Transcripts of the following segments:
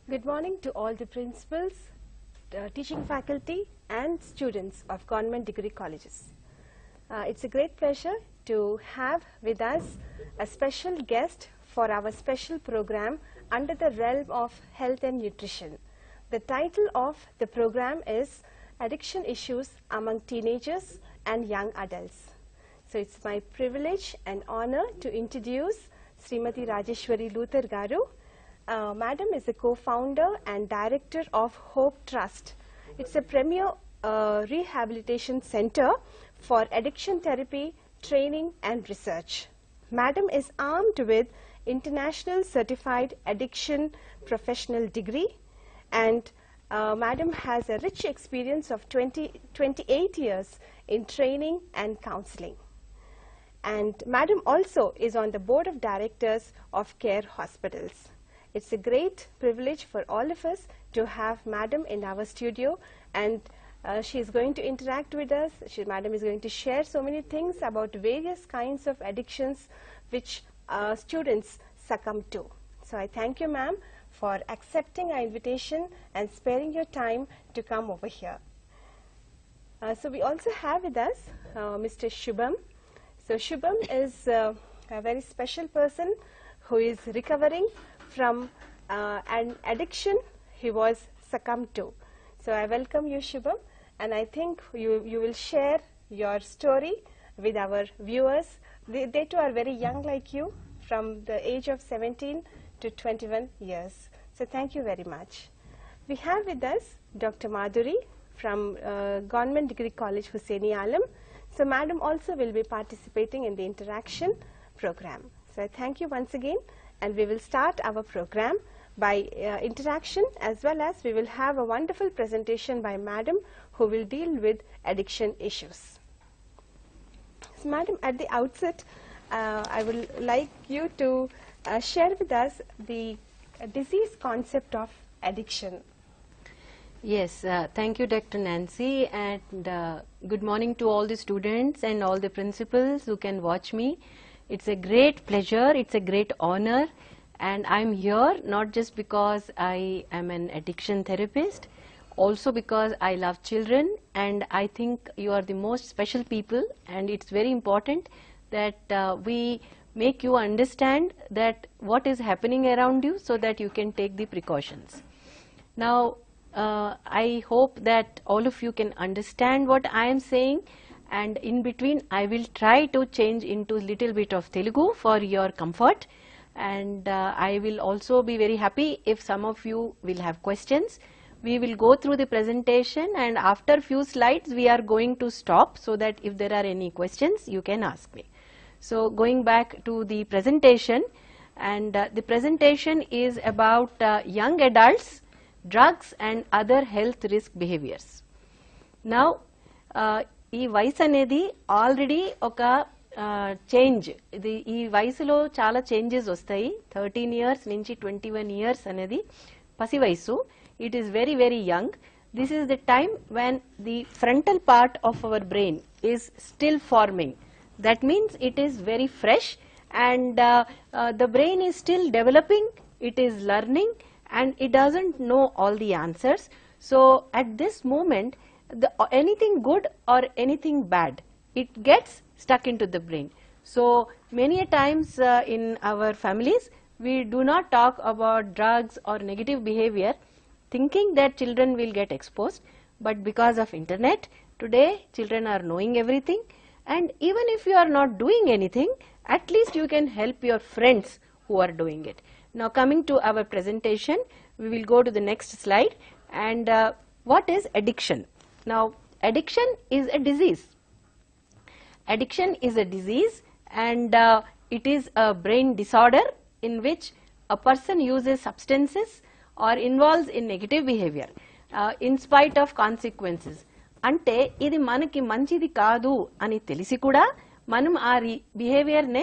Good morning to all the principals, uh, teaching faculty and students of government degree colleges. Uh, it's a great pleasure to have with us a special guest for our special program under the realm of health and nutrition. The title of the program is Addiction Issues Among Teenagers and Young Adults. So it's my privilege and honor to introduce Srimati Rajeshwari Luther Garu. Uh, Madam is a co-founder and director of Hope Trust. It's a premier uh, rehabilitation center for addiction therapy, training and research. Madam is armed with international certified addiction professional degree and uh, Madam has a rich experience of 20, 28 years in training and counseling. And Madam also is on the board of directors of Care Hospitals. It's a great privilege for all of us to have Madam in our studio and uh, she is going to interact with us. She, Madam is going to share so many things about various kinds of addictions which uh, students succumb to. So I thank you ma'am for accepting our invitation and sparing your time to come over here. Uh, so we also have with us uh, Mr. Shubham. So Shubham is uh, a very special person who is recovering from uh, an addiction he was succumbed to. So I welcome you Shubham and I think you, you will share your story with our viewers. They, they too are very young like you from the age of 17 to 21 years. So thank you very much. We have with us Dr. Madhuri from uh, Government Degree College Hussaini Alam. So Madam also will be participating in the interaction program. So I thank you once again and we will start our program by uh, interaction as well as we will have a wonderful presentation by Madam who will deal with addiction issues. So Madam at the outset uh, I would like you to uh, share with us the uh, disease concept of addiction. Yes, uh, thank you, Dr. Nancy, and uh, good morning to all the students and all the principals who can watch me. It's a great pleasure, it's a great honor, and I'm here not just because I am an addiction therapist, also because I love children, and I think you are the most special people, and it's very important that uh, we make you understand that what is happening around you so that you can take the precautions. Now, uh, I hope that all of you can understand what I am saying and in between I will try to change into little bit of Telugu for your comfort and uh, I will also be very happy if some of you will have questions. We will go through the presentation and after few slides we are going to stop so that if there are any questions you can ask me. So going back to the presentation and uh, the presentation is about uh, young adults drugs and other health risk behaviors. Now, uh, ఈ వయసు అనేది already ఒక change ఇది ఈ వయసులో చాలా changes వస్తాయి thirteen years నుంచి ట్వంటీ వన్ ఇయర్స్ అనేది పసి వయసు it is very very young this is the time when the frontal part of our brain is still forming that means it is very fresh and uh, uh, the brain is still developing it is learning and it doesn't know all the answers so at this moment the, anything good or anything bad it gets stuck into the brain so many a times uh, in our families we do not talk about drugs or negative behavior thinking that children will get exposed but because of internet today children are knowing everything and even if you are not doing anything at least you can help your friends who are doing it now coming to our presentation we will go to the next slide and uh, what is addiction now addiction is a disease addiction is a disease and uh, it is a brain disorder in which a person uses substances or involves in negative behavior uh, in spite of consequences అంటే ఇది మనకి మంచిది కాదు అని తెలిసి కూడా మనం ఆ బిహేవియర్నే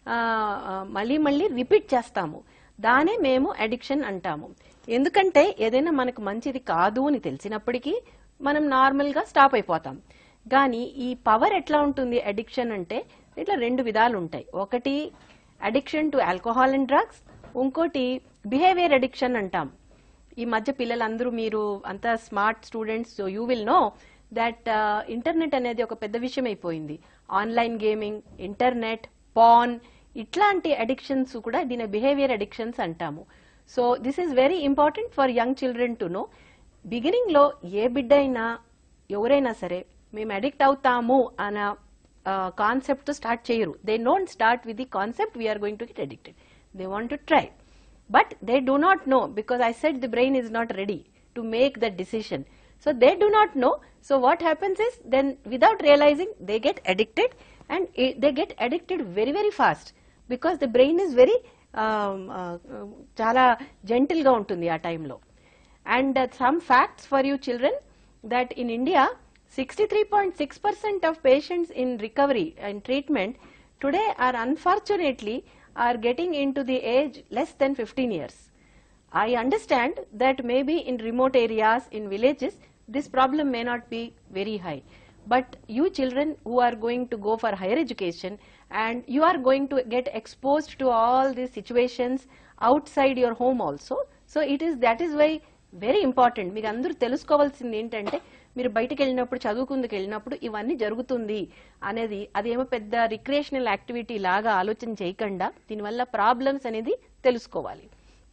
మళ్ళీ మళ్ళీ రిపీట్ చేస్తాము దానే మేము అడిక్షన్ అంటాము ఎందుకంటే ఏదైనా మనకు మంచిది కాదు అని తెలిసినప్పటికీ మనం నార్మల్గా స్టాప్ అయిపోతాం కానీ ఈ పవర్ ఎట్లా ఉంటుంది అడిక్షన్ అంటే ఇట్లా రెండు విధాలు ఉంటాయి ఒకటి addiction to alcohol and drugs ఇంకోటి బిహేవియర్ అడిక్షన్ అంటాం ఈ మధ్య పిల్లలందరూ మీరు అంతా smart students so you will know that internet అనేది ఒక పెద్ద విషయం అయిపోయింది ఆన్లైన్ గేమింగ్ ఇంటర్నెట్ పాన్ ఇట్లాంటి అడిక్షన్స్ కూడా దీని బిహేవియర్ అడిక్షన్స్ అంటాము so this is very important for young children to know beginning లో ఏ బిడ్డ అయినా ఎవరైనా సరే మేము అడిక్ట్ అవుతాము అన్న కాన్సెప్ట్ తో స్టార్ట్ చేయరు they don't start with the concept we are going to get addicted they want to try but they do not know because I said the brain is not ready to make that decision. So they do not know. So what happens is then without realizing they get addicted and i- they get addicted very very fast because the brain is very um, uh, uh, చాలా gentle గా ఉంటుంది ఆ టైంలో and some facts for you children that in India 63.6% of patients in recovery and treatment today are unfortunately are getting into the age less than 15 years. I understand that maybe in remote areas, in villages, this problem may not be very high. But you children who are going to go for higher education and you are going to get exposed to all these situations outside your home also. So it is that is why very important మీకు అందరూ తెలుసుకోవాల్సింది ఏంటంటే మీరు బయటకు వెళ్ళినప్పుడు చదువుకుందుకు వెళ్ళినప్పుడు ఇవన్నీ జరుగుతుంది అనేది అదేమో పెద్ద రిక్రియేషనల్ యాక్టివిటీ లాగా ఆలోచన చేయకుండా దీనివల్ల ప్రాబ్లమ్స్ అనేది తెలుసుకోవాలి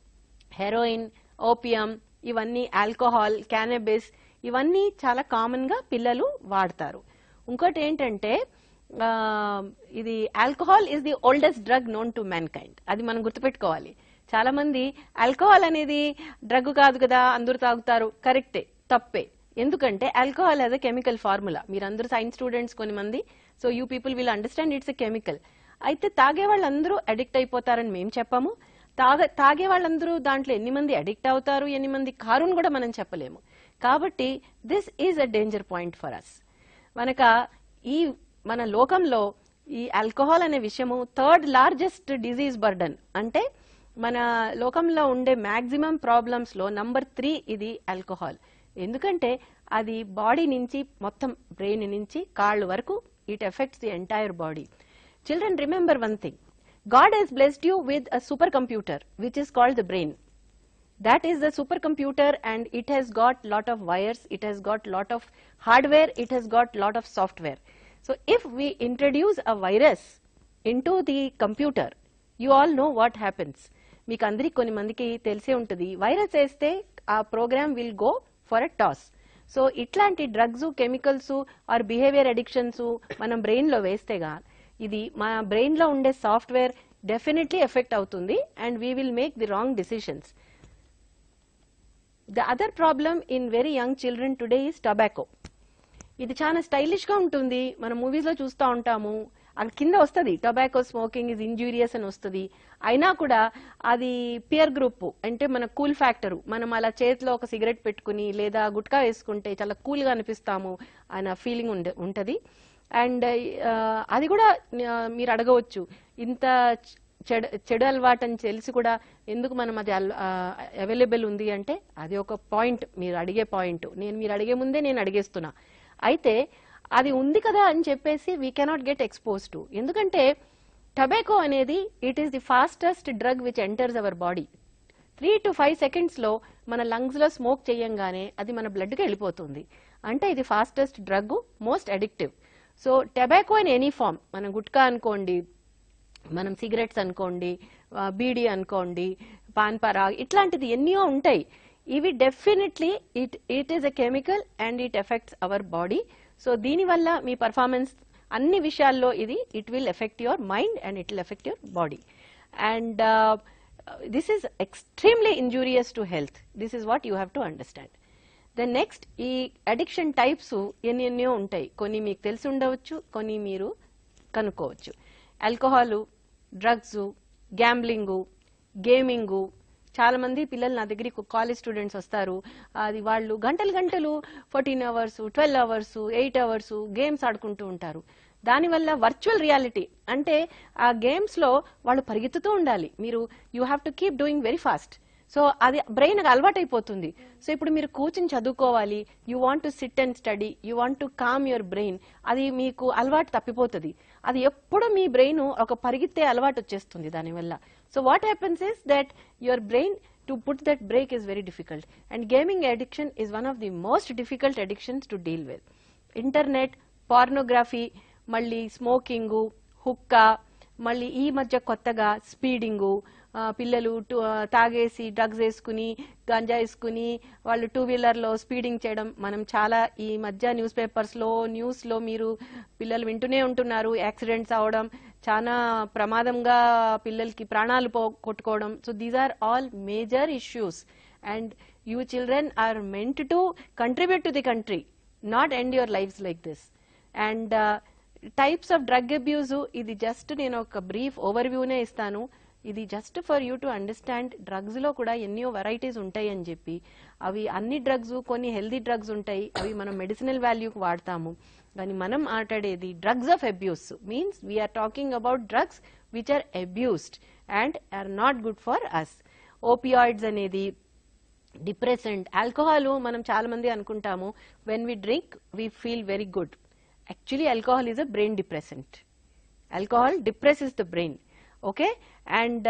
హెరోయిన్ ఓపియం ఇవన్నీ ఆల్కహాల్ క్యానబిస్ ఇవన్నీ చాలా కామన్ గా పిల్లలు వాడతారు ఇంకోటి ఏంటంటే ఆ, ఇది alcohol is the oldest drug known to mankind అది మనం గుర్తుపెట్టుకోవాలి చాలా మంది ఆల్కహాల్ అనేది డ్రగ్ కాదు కదా అందరూ తాగుతారు కరెక్టే తప్పే ఎందుకంటే alcohol as a chemical formula మీరు అందరూ సైన్స్ స్టూడెంట్స్ కొన్ని మంది so you people will understand it's a chemical అయితే తాగే వాళ్ళందరూ అడిక్ట్ అయిపోతారని మేము చెప్పాము తాగ తాగే వాళ్ళందరూ దాంట్లో ఎన్ని మంది అడిక్ట్ అవుతారు ఎన్ని మంది కారుని కూడా మనం చెప్పలేము కాబట్టి this is a danger point for us మనక ఈ మన లోకంలో ఈ ఆల్కహాల్ అనే విషయము థర్డ్ లార్జెస్ట్ డిజీజ్ బర్డన్ అంటే మన లోకంలో ఉండే మాక్సిమం ప్రాబ్లమ్స్ లో నంబర్ త్రీ ఇది ఆల్కహాల్ ఎందుకంటే అది బాడీ నుంచి మొత్తం బ్రెయిన్ నుంచి కాళ్ళు వరకు it affects the entire body children remember one thing God he's blessed you with a super computer which is called the brain that is the supercomputer and it has got lot of wires it has got lot of hardware it has got lot of software so if we introduce a virus into the computer you all know what happens మీకు అందరికి కొన్ని మందికి తెలిసే ఉంటుంది virus వేస్తే ఆ program will go for a toss so ఇట్లాంటి drugs chemicals or behaviour addictions మనం బ్రెయిన్ లో వేస్తేగా ఇది మన బ్రెయిన్ లో ఉండే సాఫ్ట్వేర్ డెఫినెట్లీ ఎఫెక్ట్ అవుతుంది and we will make the wrong decisions the other problem in very young children today is tobacco ఇది చాలా స్టైలిష్ గా ఉంటుంది మనం మూవీస్ లో చూస్తూ ఉంటాము అది కింద వస్తుంది టొబాకో స్మోకింగ్ ఇస్ ఇంజూరియస్ అని వస్తుంది అయినా కూడా అది పియర్ గ్రూప్ అంటే మన కూల్ ఫ్యాక్టర్ మనం అలా చేతిలో ఒక సిగరెట్ పెట్టుకుని లేదా గుట్కా వేసుకుంటే చాలా కూల్ గా అనిపిస్తాము అన్న ఫీలింగ్ ఉండే ఉంటది అండ్ అది కూడా ఆ, మీరు అడగవచ్చు ఇంత చెడు చెడు అలవాటు అని తెలిసి కూడా ఎందుకు మనం అది అవైలబుల్ ఉంది అంటే అది ఒక పాయింట్ మీరు అడిగే పాయింట్ నేను మీరు అడిగే ముందే నేను అడిగేస్తున్నా అయితే అది ఉంది కదా అని చెప్పేసి we cannot get expose to ఎందుకంటే టొబాకో అనేది it is the fastest drug which enters our body three to five seconds లో మన లంగ్స్ లో స్మోక్ చేయంగానే అది మన బ్లడ్ కి వెళ్ళిపోతుంది అంటే ఇది fastest drug most addictive so tobacco in any form మనం గుట్కా అనుకోండి మనం సిగరెట్స్ అనుకోండి ఆ, బీడీ అనుకోండి పాన్ పరాగ్ ఇట్లాంటిది ఎన్నో ఉంటాయి ఇవి definitely it it is a chemical and it affects our body so దీనివల్ల మీ పర్ఫార్మెన్స్ అన్ని విషయాల్లో ఇది it will affect your mind and it will affect your body and this is extremely injurious to health this is what you have to understand then next ఈ addiction types ఎన్ని ఎన్నో ఉంటాయి కొన్ని మీకు తెలిసి ఉండవచ్చు కొన్ని మీరు కనుక్కోవచ్చు ఆల్కహాల్ డ్రగ్స్ గ్యాంబ్లింగు గేమింగు చాలా మంది పిల్లలు నా దగ్గరికి కాలేజ్ స్టూడెంట్స్ వస్తారు అది వాళ్ళు గంటలు గంటలు fourteen hours twelve hours eight hours games ఆడుకుంటూ ఉంటారు దానివల్ల వర్చువల్ రియాలిటీ అంటే ఆ గేమ్స్ లో వాళ్ళు పరిగెత్తుతూ ఉండాలి మీరు you have to keep doing very fast so అది బ్రెయిన్ అలవాటు అయిపోతుంది సో ఇప్పుడు మీరు కూర్చుని చదువుకోవాలి you want to sit and study you want to calm your brain అది మీకు అలవాటు తప్పిపోతుంది అది ఎప్పుడు మీ బ్రెయిన్ ఒక పరిగెత్తే అలవాటు వచ్చేస్తుంది దానివల్ల so what happens is that your brain to put that break is very difficult and gaming addiction is one of the most difficult addictions to deal with internet pornography మళ్ళీ స్మోకింగు హుక్కా మళ్ళీ ఈ మధ్య కొత్తగా స్పీడింగు ఆ, పిల్లలు to- ఆ, తాగేసి drugs వేసుకుని గంజా వేసుకుని వాళ్ళు టూ వీలర్లో స్పీడింగ్ చేయడం మనం చాలా ఈ మధ్య న్యూస్ పేపర్స్లో న్యూస్లో మీరు పిల్లలు వింటూనే ఉంటున్నారు యాక్సిడెంట్స్ అవడం చాలా ప్రమాదంగా పిల్లలకి ప్రాణాలు పో కొట్టుకోవడం so these are all major issues and you children are meant to contribute to the country not end your lives like this and types of drug abuse ఇది జస్ట్ నేను ఒక బ్రీఫ్ ఓవర్ వ్యూనే ఇస్తాను ఇది just for you to understand drugs లో కూడా ఎన్నో వెరైటీస్ ఉంటాయి అని చెప్పి అవి అన్ని డ్రగ్స్ కొన్ని హెల్దీ డ్రగ్స్ ఉంటాయి అవి మనం మెడిసినల్ వాల్యూకి వాడతాము కానీ మనం మాట్లాడేది drugs of abuse means we are talking about drugs which are abused and are not good for us opioids అనేది డిప్రెసెంట్ ఆల్కహాల్ మనం చాలా మంది అనుకుంటాము when we drink we feel very good actually alcohol is a brain depressant alcohol depresses the brain okay and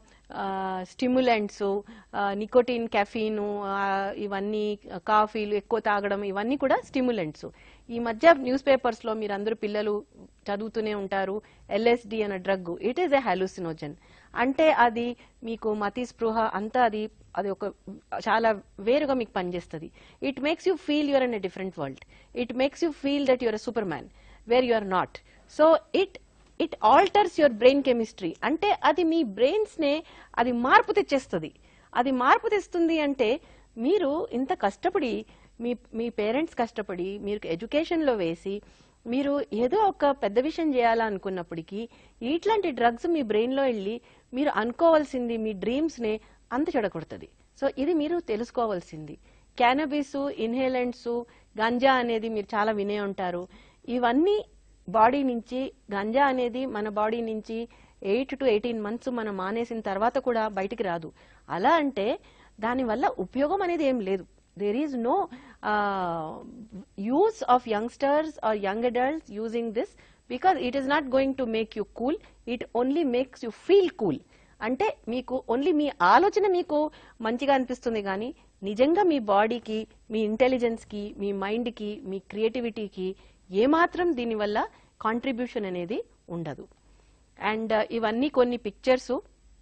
stimulants nicotine caffeine ఇవన్నీ కాఫీలు ఎక్కువ తాగడం ఇవన్నీ కూడా స్టిమ్యులెంట్స్ ఈ మధ్య న్యూస్ పేపర్స్ లో మీరు అందరూ పిల్లలు చదువుతూనే ఉంటారు ఎల్ఎస్డి అనే drug it is a hallucinogen అంటే అది మీకు మతి స్పృహ అంతా అది అది ఒక చాలా వేరుగా మీకు పనిచేస్తుంది it makes you feel you're in a different world it makes you feel that you're superman where you are not so it it alters your brain chemistry అంటే అది మీ బ్రెయిన్స్ నే అది మార్పు తెచ్చేస్తుంది అది మార్పు తెస్తుంది అంటే మీరు ఇంత కష్టపడి మీ మీ పేరెంట్స్ కష్టపడి మీరు ఎడ్యుకేషన్ లో వేసి మీరు ఏదో ఒక పెద్ద విషయం చేయాలనుకున్నప్పటికీ ఇట్లాంటి డ్రగ్స్ మీ బ్రెయిన్ లో వెళ్ళి మీరు అనుకోవాల్సింది మీ డ్రీమ్స్ నే అంత చెడగొడుతుంది సో ఇది మీరు తెలుసుకోవాల్సింది క్యానబిస్ ఇన్హేలెంట్స్ గంజా అనేది మీరు చాలా వినే ఉంటారు ఇవన్నీ బాడీ నుంచి గంజా అనేది మన బాడీ నుంచి ఎయిట్ టు ఎయిటీన్ మంత్స్ మనం మానేసిన తర్వాత కూడా బయటికి రాదు అలా అంటే దానివల్ల ఉపయోగం అనేది ఏం లేదు there is no use of youngsters or young adults using this because it is not going to make you cool it only makes you feel cool అంటే మీకు ఓన్లీ మీ ఆలోచన మీకు మంచిగా అనిపిస్తుంది కానీ నిజంగా మీ బాడీకి మీ ఇంటెలిజెన్స్ కి మీ మైండ్ కి మీ క్రియేటివిటీకి ఏమాత్రం దీనివల్ల కాంట్రిబ్యూషన్ అనేది ఉండదు అండ్ ఇవన్నీ కొన్ని పిక్చర్స్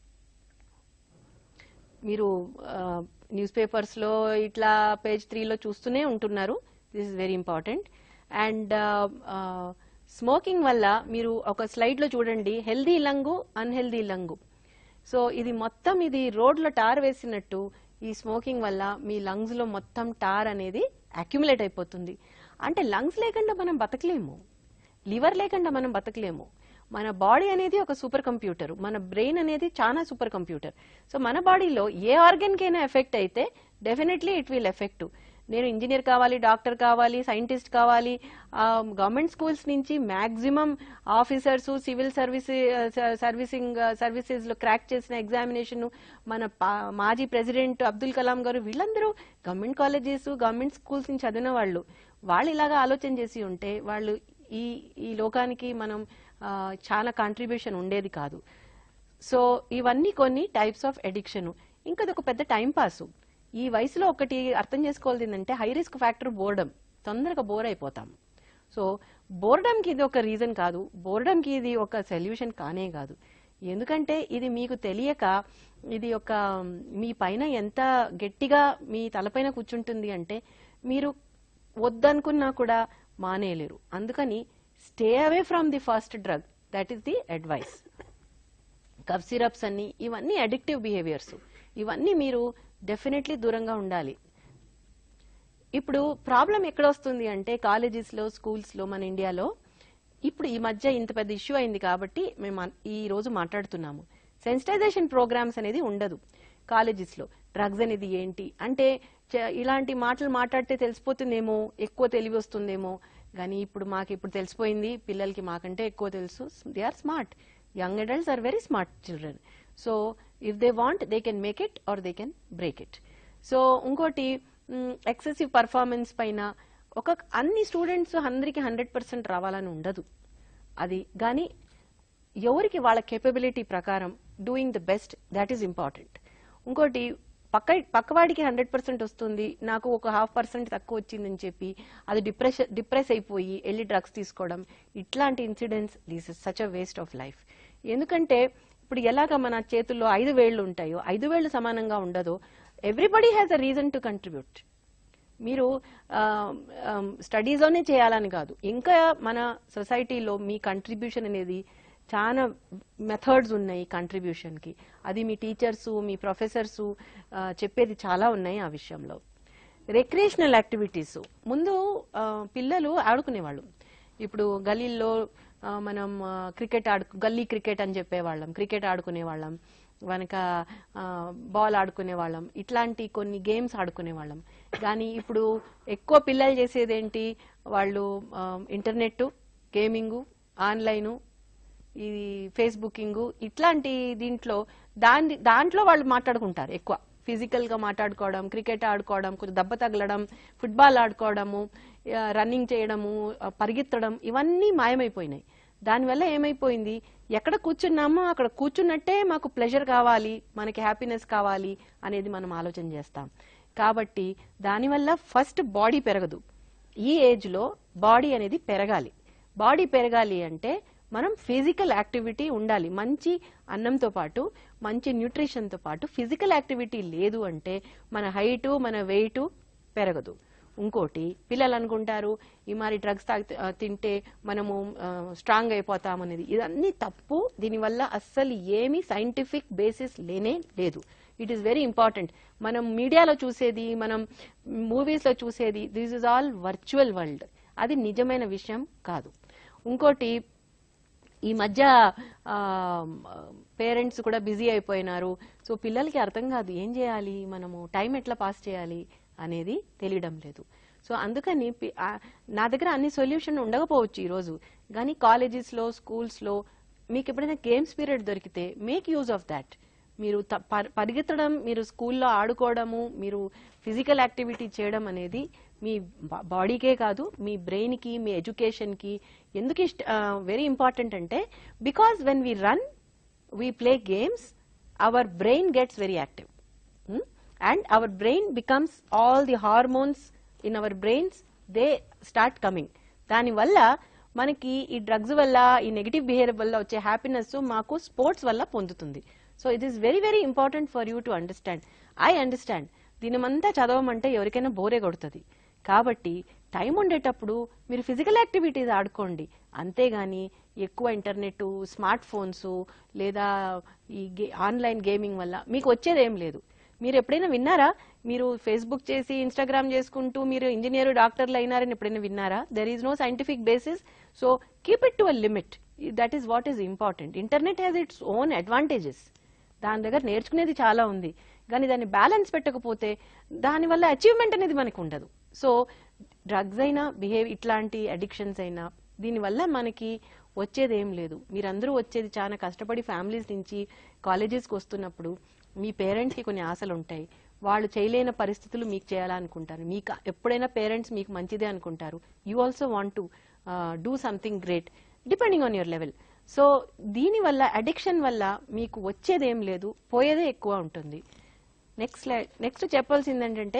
మీరు న్యూస్ పేపర్స్ లో ఇట్లా పేజ్ త్రీలో చూస్తూనే ఉంటున్నారు this is very important and smoking వల్ల మీరు ఒక స్లైడ్ లో చూడండి healthy lung unhealthy lung so ఇది మొత్తం ఇది రోడ్లో టార్ వేసినట్టు ఈ స్మోకింగ్ వల్ల మీ లంగ్స్ లో మొత్తం టార్ అనేది అక్యుములేట్ అయిపోతుంది అంటే లంగ్స్ లేకుండా మనం బతకలేము లివర్ లేకుండా మనం బతకలేము మన బాడీ అనేది ఒక సూపర్ కంప్యూటర్ మన బ్రెయిన్ అనేది చాలా సూపర్ కంప్యూటర్ సో మన బాడీలో ఏ ఆర్గన్ కైనా ఎఫెక్ట్ అయితే డెఫినెట్లీ ఇట్ విల్ ఎఫెక్ట్ నేను ఇంజనీర్ కావాలి డాక్టర్ కావాలి సైంటిస్ట్ కావాలి గవర్నమెంట్ స్కూల్స్ నుంచి maximum officers civil service servicing services లో క్రాక్ చేసిన ఎగ్జామినేషన్ మన పా- మాజీ ప్రెసిడెంట్ అబ్దుల్ కలాం గారు వీళ్ళందరూ గవర్నమెంట్ కాలేజెస్ గవర్నమెంట్ స్కూల్స్ నుంచి చదివిన వాళ్ళు వాళ్ళు ఇలాగా ఆలోచన చేసి ఉంటే వాళ్ళు ఈ ఈ లోకానికి మనం ఆ, చాలా కాంట్రిబ్యూషన్ ఉండేది కాదు సో ఇవన్నీ కొన్ని టైప్స్ ఆఫ్ ఎడిక్షన్ ఇంకా ఒక పెద్ద టైం పాస్ ఈ వయసులో ఒకటి అర్థం చేసుకోవాల్సింది ఏంటంటే హై రిస్క్ ఫ్యాక్టర్ బోర్డమ్ తొందరగా బోర్ అయిపోతాం సో బోర్డమ్కి ఇది ఒక రీజన్ కాదు బోర్డమ్కి ఇది ఒక సొల్యూషన్ కానే కాదు ఎందుకంటే ఇది మీకు తెలియక ఇది ఒక మీ పైన ఎంత గట్టిగా మీ తలపైన కూర్చుంటుంది అంటే మీరు వద్దనుకున్నా కూడా మానేయలేరు అందుకని stay away from the first drug that is the advice cough syrups అన్ని ఇవన్నీ అడిక్టివ్ బిహేవియర్స్ ఇవన్నీ మీరు డెఫినెట్లీ దూరంగా ఉండాలి ఇప్పుడు ప్రాబ్లం ఎక్కడ వస్తుంది అంటే కాలేజెస్ లో స్కూల్స్ లో మన ఇండియాలో ఇప్పుడు ఈ మధ్య ఇంత పెద్ద ఇష్యూ అయింది కాబట్టి మేము అన్- ఈ రోజు మాట్లాడుతున్నాము సెన్సిటైజేషన్ ప్రోగ్రామ్స్ అనేది ఉండదు కాలేజెస్ లో డ్రగ్స్ అనేది ఏంటి అంటే చ- ఇలాంటి మాటలు మాట్లాడితే తెలిసిపోతుందేమో ఎక్కువ తెలివి వస్తుందేమో కానీ ఇప్పుడు మాకు ఇప్పుడు తెలిసిపోయింది పిల్లలకి మాకంటే ఎక్కువ తెలుసు they are smart young adults are very smart children so if they want they can make it or they can break it so ఇంకోటి ఎక్సెసివ్ పర్ఫార్మెన్స్ పైన ఒక అన్ని స్టూడెంట్స్ అందరికి హండ్రెడ్ పర్సెంట్ రావాలని ఉండదు అది కానీ ఎవరికి వాళ్ళ కేపబిలిటీ ప్రకారం doing the best that is important ఇంకోటి పక్క పక్కవాడికి హండ్రెడ్ పర్సెంట్ వస్తుంది నాకు ఒక హాఫ్ పర్సెంట్ తక్కువ వచ్చిందని చెప్పి అది డిప్రెస్ డిప్రెస్ అయిపోయి వెళ్ళి డ్రగ్స్ తీసుకోవడం ఇట్లాంటి incidents this is such a waste of life ఎందుకంటే ఇప్పుడు ఎలాగ మన చేతుల్లో ఐదు వేళ్ళు ఉంటాయో ఐదు వేళ్ళు సమానంగా ఉండదో everybody has a reason to contribute మీరు స్టడీస్లోనే చేయాలని కాదు ఇంకా మన సొసైటీలో మీ కంట్రిబ్యూషన్ అనేది చాలా మెథడ్స్ ఉన్నాయి కంట్రిబ్యూషన్కి అది మీ టీచర్స్ మీ ప్రొఫెసర్స్ చెప్పేది చాలా ఉన్నాయి ఆ విషయంలో రిక్రియేషనల్ యాక్టివిటీస్ ముందు ఆ, పిల్లలు ఆడుకునేవాళ్ళు ఇప్పుడు గలీల్లో ఆ, మనం క్రికెట్ ఆడు గల్లీ క్రికెట్ అని చెప్పేవాళ్ళం క్రికెట్ ఆడుకునేవాళ్ళం వెనక బాల్ ఆడుకునేవాళ్ళం ఇట్లాంటి కొన్ని గేమ్స్ ఆడుకునేవాళ్ళం కానీ ఇప్పుడు ఎక్కువ పిల్లలు చేసేది ఏంటి వాళ్ళు ఇంటర్నెట్ గేమింగ్ ఆన్లైను ఇది ఫేస్బుకింగ్ ఇట్లాంటి దీంట్లో దాని దాంట్లో వాళ్ళు మాట్లాడుకుంటారు ఎక్కువ ఫిజికల్ గా మాట్లాడుకోవడం క్రికెట్ ఆడుకోవడం కొంచెం దెబ్బ తగలడం ఫుట్బాల్ ఆడుకోవడము రన్నింగ్ చేయడము ఆ, పరిగెత్తడం ఇవన్నీ మాయమైపోయినాయి దానివల్ల ఏమైపోయింది ఎక్కడ కూర్చున్నామో అక్కడ కూర్చున్నట్టే మాకు ప్లెజర్ కావాలి మనకి హ్యాపీనెస్ కావాలి అనేది మనం ఆలోచన చేస్తాం కాబట్టి దానివల్ల ఫస్ట్ బాడీ పెరగదు ఈ ఏజ్ లో బాడీ అనేది పెరగాలి బాడీ పెరగాలి అంటే మనం ఫిజికల్ యాక్టివిటీ ఉండాలి మంచి అన్నంతో పాటు మంచి న్యూట్రిషన్తో పాటు ఫిజికల్ యాక్టివిటీ లేదు అంటే మన హైటు మన వెయిట్ పెరగదు ఇంకోటి పిల్లలు అనుకుంటారు ఈ మరి డ్రగ్స్ తాగి ఆ, తింటే మనము స్ట్రాంగ్ అయిపోతాం అనేది ఇదన్నీ తప్పు దీనివల్ల అస్సలు ఏమీ సైంటిఫిక్ బేసిస్ లేనే లేదు ఇట్ ఈస్ వెరీ ఇంపార్టెంట్ మనం మీడియాలో చూసేది మనం మూవీస్లో చూసేది this is all virtual world అది నిజమైన విషయం కాదు ఇంకోటి ఈ మధ్య పేరెంట్స్ కూడా బిజీ అయిపోయినారు సో పిల్లలకి అర్థం కాదు ఏం చేయాలి మనము టైం ఎట్లా పాస్ చేయాలి అనేది తెలియడం లేదు సో అందుకని పి- ఆ, నా దగ్గర అన్ని సొల్యూషన్ ఉండకపోవచ్చు ఈరోజు కానీ కాలేజెస్లో స్కూల్స్లో మీకు ఎప్పుడైనా గేమ్స్ పీరియడ్ దొరికితే మేక్ యూజ్ ఆఫ్ దాట్ మీరు త- పర్- పరిగెత్తడం మీరు స్కూల్లో ఆడుకోవడము మీరు ఫిజికల్ యాక్టివిటీ చేయడం అనేది మీ బా- బాడీకే కాదు మీ బ్రెయిన్కి మీ ఎడ్యుకేషన్కి ఎందుకు ఇష్ట వెరీ ఇంపార్టెంట్ అంటే because when we run we play games our brain gets very active and our brain becomes all the hormones in our brains they start coming దానివల్ల మనకి ఈ డ్రగ్స్ వల్ల ఈ నెగిటివ్ బిహేవియర్ వల్ల వచ్చే హ్యాపీనెస్ మాకు sports వల్ల పొందుతుంది so it is very very important for you to understand I understand దీనిమంతా చదవమంటే ఎవరికైనా బోరే కొడుతుంది కాబట్టి టైం ఉండేటప్పుడు మీరు ఫిజికల్ యాక్టివిటీస్ ఆడుకోండి అంతేగాని ఎక్కువ ఇంటర్నెట్ స్మార్ట్ ఫోన్స్ లేదా ఈ గే ఆన్లైన్ గేమింగ్ వల్ల మీకు వచ్చేది ఏం లేదు మీరు ఎప్పుడైనా విన్నారా మీరు ఫేస్బుక్ చేసి ఇన్స్టాగ్రామ్ చేసుకుంటూ మీరు ఇంజనీర్ డాక్టర్లు అయినారని ఎప్పుడైనా విన్నారా there is no scientific basis so keep it to a limit that is what is important internet has its own advantages దాని దగ్గర నేర్చుకునేది చాలా ఉంది కానీ దాన్ని బ్యాలెన్స్ పెట్టకపోతే దానివల్ల అచీవ్మెంట్ అనేది మనకు ఉండదు సో డ్రగ్స్ అయినా బిహేవ్ ఇట్లాంటి అడిక్షన్స్ అయినా దీనివల్ల మనకి వచ్చేది ఏం లేదు మీరందరూ వచ్చేది చాలా కష్టపడి ఫ్యామిలీస్ నుంచి కాలేజెస్కి వస్తున్నప్పుడు మీ పేరెంట్స్కి కొన్ని ఆశలు ఉంటాయి వాళ్ళు చేయలేని పరిస్థితులు మీకు చేయాలనుకుంటారు మీకు ఎప్పుడైనా పేరెంట్స్ మీకు మంచిదే అనుకుంటారు you also want to do something great depending on your level so దీనివల్ల అడిక్షన్ వల్ల మీకు వచ్చేదేం లేదు పోయేదే ఎక్కువ ఉంటుంది నెక్స్ట్ నెక్స్ట్ చెప్పాల్సింది ఏంటంటే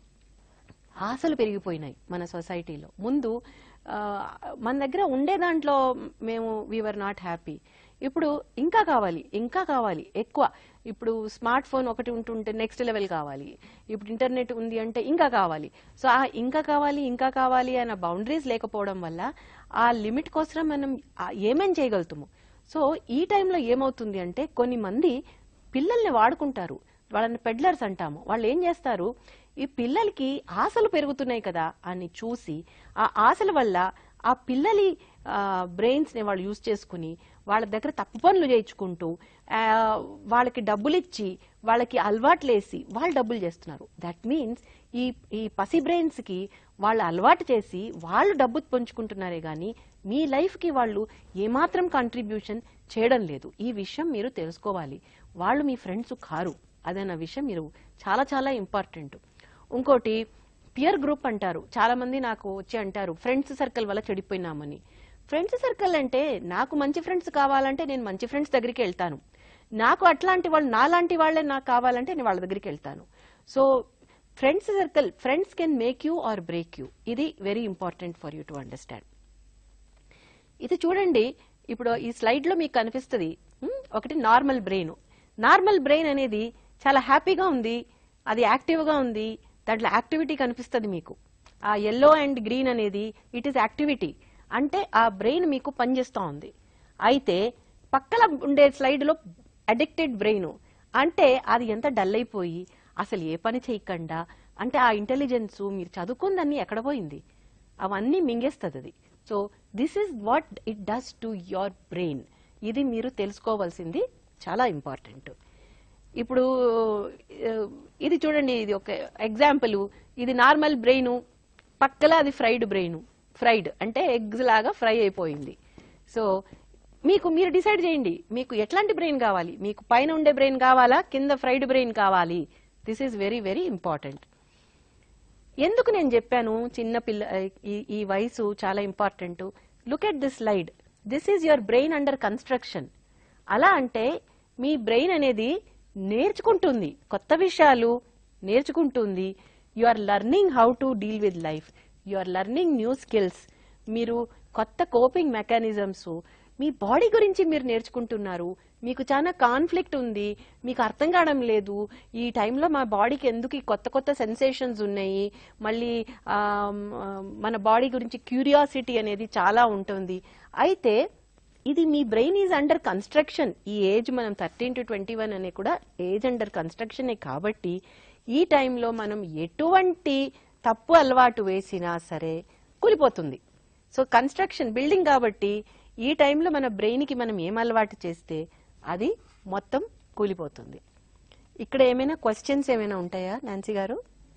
ఆశలు పెరిగిపోయినాయి మన సొసైటీలో ముందు ఆ, మన దగ్గర ఉండే దాంట్లో మేము వీఆర్ నాట్ హ్యాపీ ఇప్పుడు ఇంకా కావాలి ఇంకా కావాలి ఎక్కువ ఇప్పుడు స్మార్ట్ ఫోన్ ఒకటి ఉంటుంటే నెక్స్ట్ లెవెల్ కావాలి ఇప్పుడు ఇంటర్నెట్ ఉంది అంటే ఇంకా కావాలి సో ఆ ఇంకా కావాలి ఇంకా కావాలి అన్న బౌండరీస్ లేకపోవడం వల్ల ఆ లిమిట్ కోసం మనం ఆ ఏమేం చేయగలుగుతాము సో ఈ టైంలో ఏమవుతుంది అంటే కొన్ని మంది పిల్లల్ని వాడుకుంటారు వాళ్ళని పెడ్లర్స్ అంటాము వాళ్ళు ఏం చేస్తారు ఈ పిల్లలకి ఆశలు పెరుగుతున్నాయి కదా అని చూసి ఆ ఆశల వల్ల ఆ పిల్లలి బ్రెయిన్స్ ని వాళ్ళు యూజ్ చేసుకుని వాళ్ళ దగ్గర తప్పు పనులు చేయించుకుంటూ ఆ, వాళ్ళకి డబ్బులు ఇచ్చి వాళ్ళకి అలవాట్లేసి వాళ్ళు డబ్బులు చేస్తున్నారు దట్ మీన్స్ ఈ ఈ పసి బ్రెయిన్స్ కి వాళ్ళు అలవాటు చేసి వాళ్ళు డబ్బు పంచుకుంటున్నారే గాని మీ లైఫ్ కి వాళ్ళు ఏమాత్రం కంట్రిబ్యూషన్ చేయడం లేదు ఈ విషయం మీరు తెలుసుకోవాలి వాళ్ళు మీ ఫ్రెండ్స్ కారు అదన్న విషయం మీరు చాలా చాలా ఇంపార్టెంట్ ఇంకోటి పియర్ గ్రూప్ అంటారు చాలా మంది నాకు వచ్చి అంటారు ఫ్రెండ్స్ సర్కిల్ వల్ల చెడిపోయినామని ఫ్రెండ్స్ సర్కిల్ అంటే నాకు మంచి ఫ్రెండ్స్ కావాలంటే నేను మంచి ఫ్రెండ్స్ దగ్గరికి వెళ్తాను నాకు అట్లాంటి వాళ్ళు నాలాంటి వాళ్ళే నాకు కావాలంటే నేను వాళ్ళ దగ్గరికి వెళ్తాను so friends circle friends can make you or break you ఇది very important for you to understand ఇది చూడండి ఇప్పుడు ఈ స్లైడ్ లో మీకు కనిపిస్తుంది ఉమ్, ఒకటి నార్మల్ బ్రెయిన్ నార్మల్ బ్రెయిన్ అనేది చాలా హ్యాపీగా ఉంది అది యాక్టివ్ గా ఉంది దాంట్లో యాక్టివిటీ కనిపిస్తుంది మీకు ఆ ఎల్లో అండ్ గ్రీన్ అనేది ఇట్ ఈస్ యాక్టివిటీ అంటే ఆ బ్రెయిన్ మీకు పనిచేస్తూ ఉంది అయితే పక్కన ఉండే స్లైడ్ లో అడిక్టెడ్ బ్రెయిన్ అంటే అది ఎంత డల్ అయిపోయి అసలు ఏ పని చేయకుండా అంటే ఆ ఇంటెలిజెన్స్ మీరు చదువుకుందన్నీ ఎక్కడ పోయింది అవన్నీ మింగేస్తుంది అది so this is what it does to your brain ఇది మీరు తెలుసుకోవాల్సింది చాలా ఇంపార్టెంట్ ఇప్పుడు ఆ, ఇది చూడండి ఇది ఒక ఎగ్జాంపుల్ ఇది నార్మల్ బ్రెయిన్ పక్కల అది ఫ్రైడ్ బ్రెయిన్ ఫ్రైడ్ అంటే ఎగ్స్ లాగా ఫ్రై అయిపోయింది సో మీకు మీరు డిసైడ్ చేయండి మీకు ఎట్లాంటి బ్రెయిన్ కావాలి మీకు పైన ఉండే బ్రెయిన్ కావాలా కింద ఫ్రైడ్ బ్రెయిన్ కావాలి this is very very important ఎందుకు నేను చెప్పాను చిన్న పిల్ల ఈ- ఈ వయసు చాలా important look at this slide this is your brain under construction అలా అంటే మీ బ్రెయిన్ అనేది నేర్చుకుంటుంది కొత్త విషయాలు నేర్చుకుంటుంది you are learning how to deal with life you are learning new skills మీరు కొత్త కోపింగ్ మెకానిజమ్స్ మీ బాడీ గురించి మీరు నేర్చుకుంటున్నారు మీకు చాలా కాన్ఫ్లిక్ట్ ఉంది మీకు అర్థం కావడం లేదు ఈ టైంలో మా బాడీకి ఎందుకు ఈ కొత్త కొత్త సెన్సేషన్స్ ఉన్నాయి మళ్ళీ ఆమ్, ఆ, మన బాడీ గురించి క్యూరియాసిటీ అనేది చాలా ఉంటుంది అయితే ఇది మీ బ్రెయిన్ ఈజ్ అండర్ కన్స్ట్రక్షన్ ఈ ఏజ్ మనం థర్టీన్ టు ట్వంటీ వన్ అనే కూడా ఏజ్ అండర్ కన్స్ట్రక్షనే కాబట్టి ఈ టైంలో మనం ఎటువంటి తప్పు అలవాటు వేసినా సరే కూలిపోతుంది సో కన్స్ట్రక్షన్ బిల్డింగ్ కాబట్టి ఈ టైంలో మన బ్రెయిన్కి మనం ఏం అలవాటు చేస్తే అది మొత్తం కూలిపోతుంది ఇక్కడ ఏమైనా క్వశ్చన్స్ ఏమైనా ఉంటాయా నాన్సీ గారు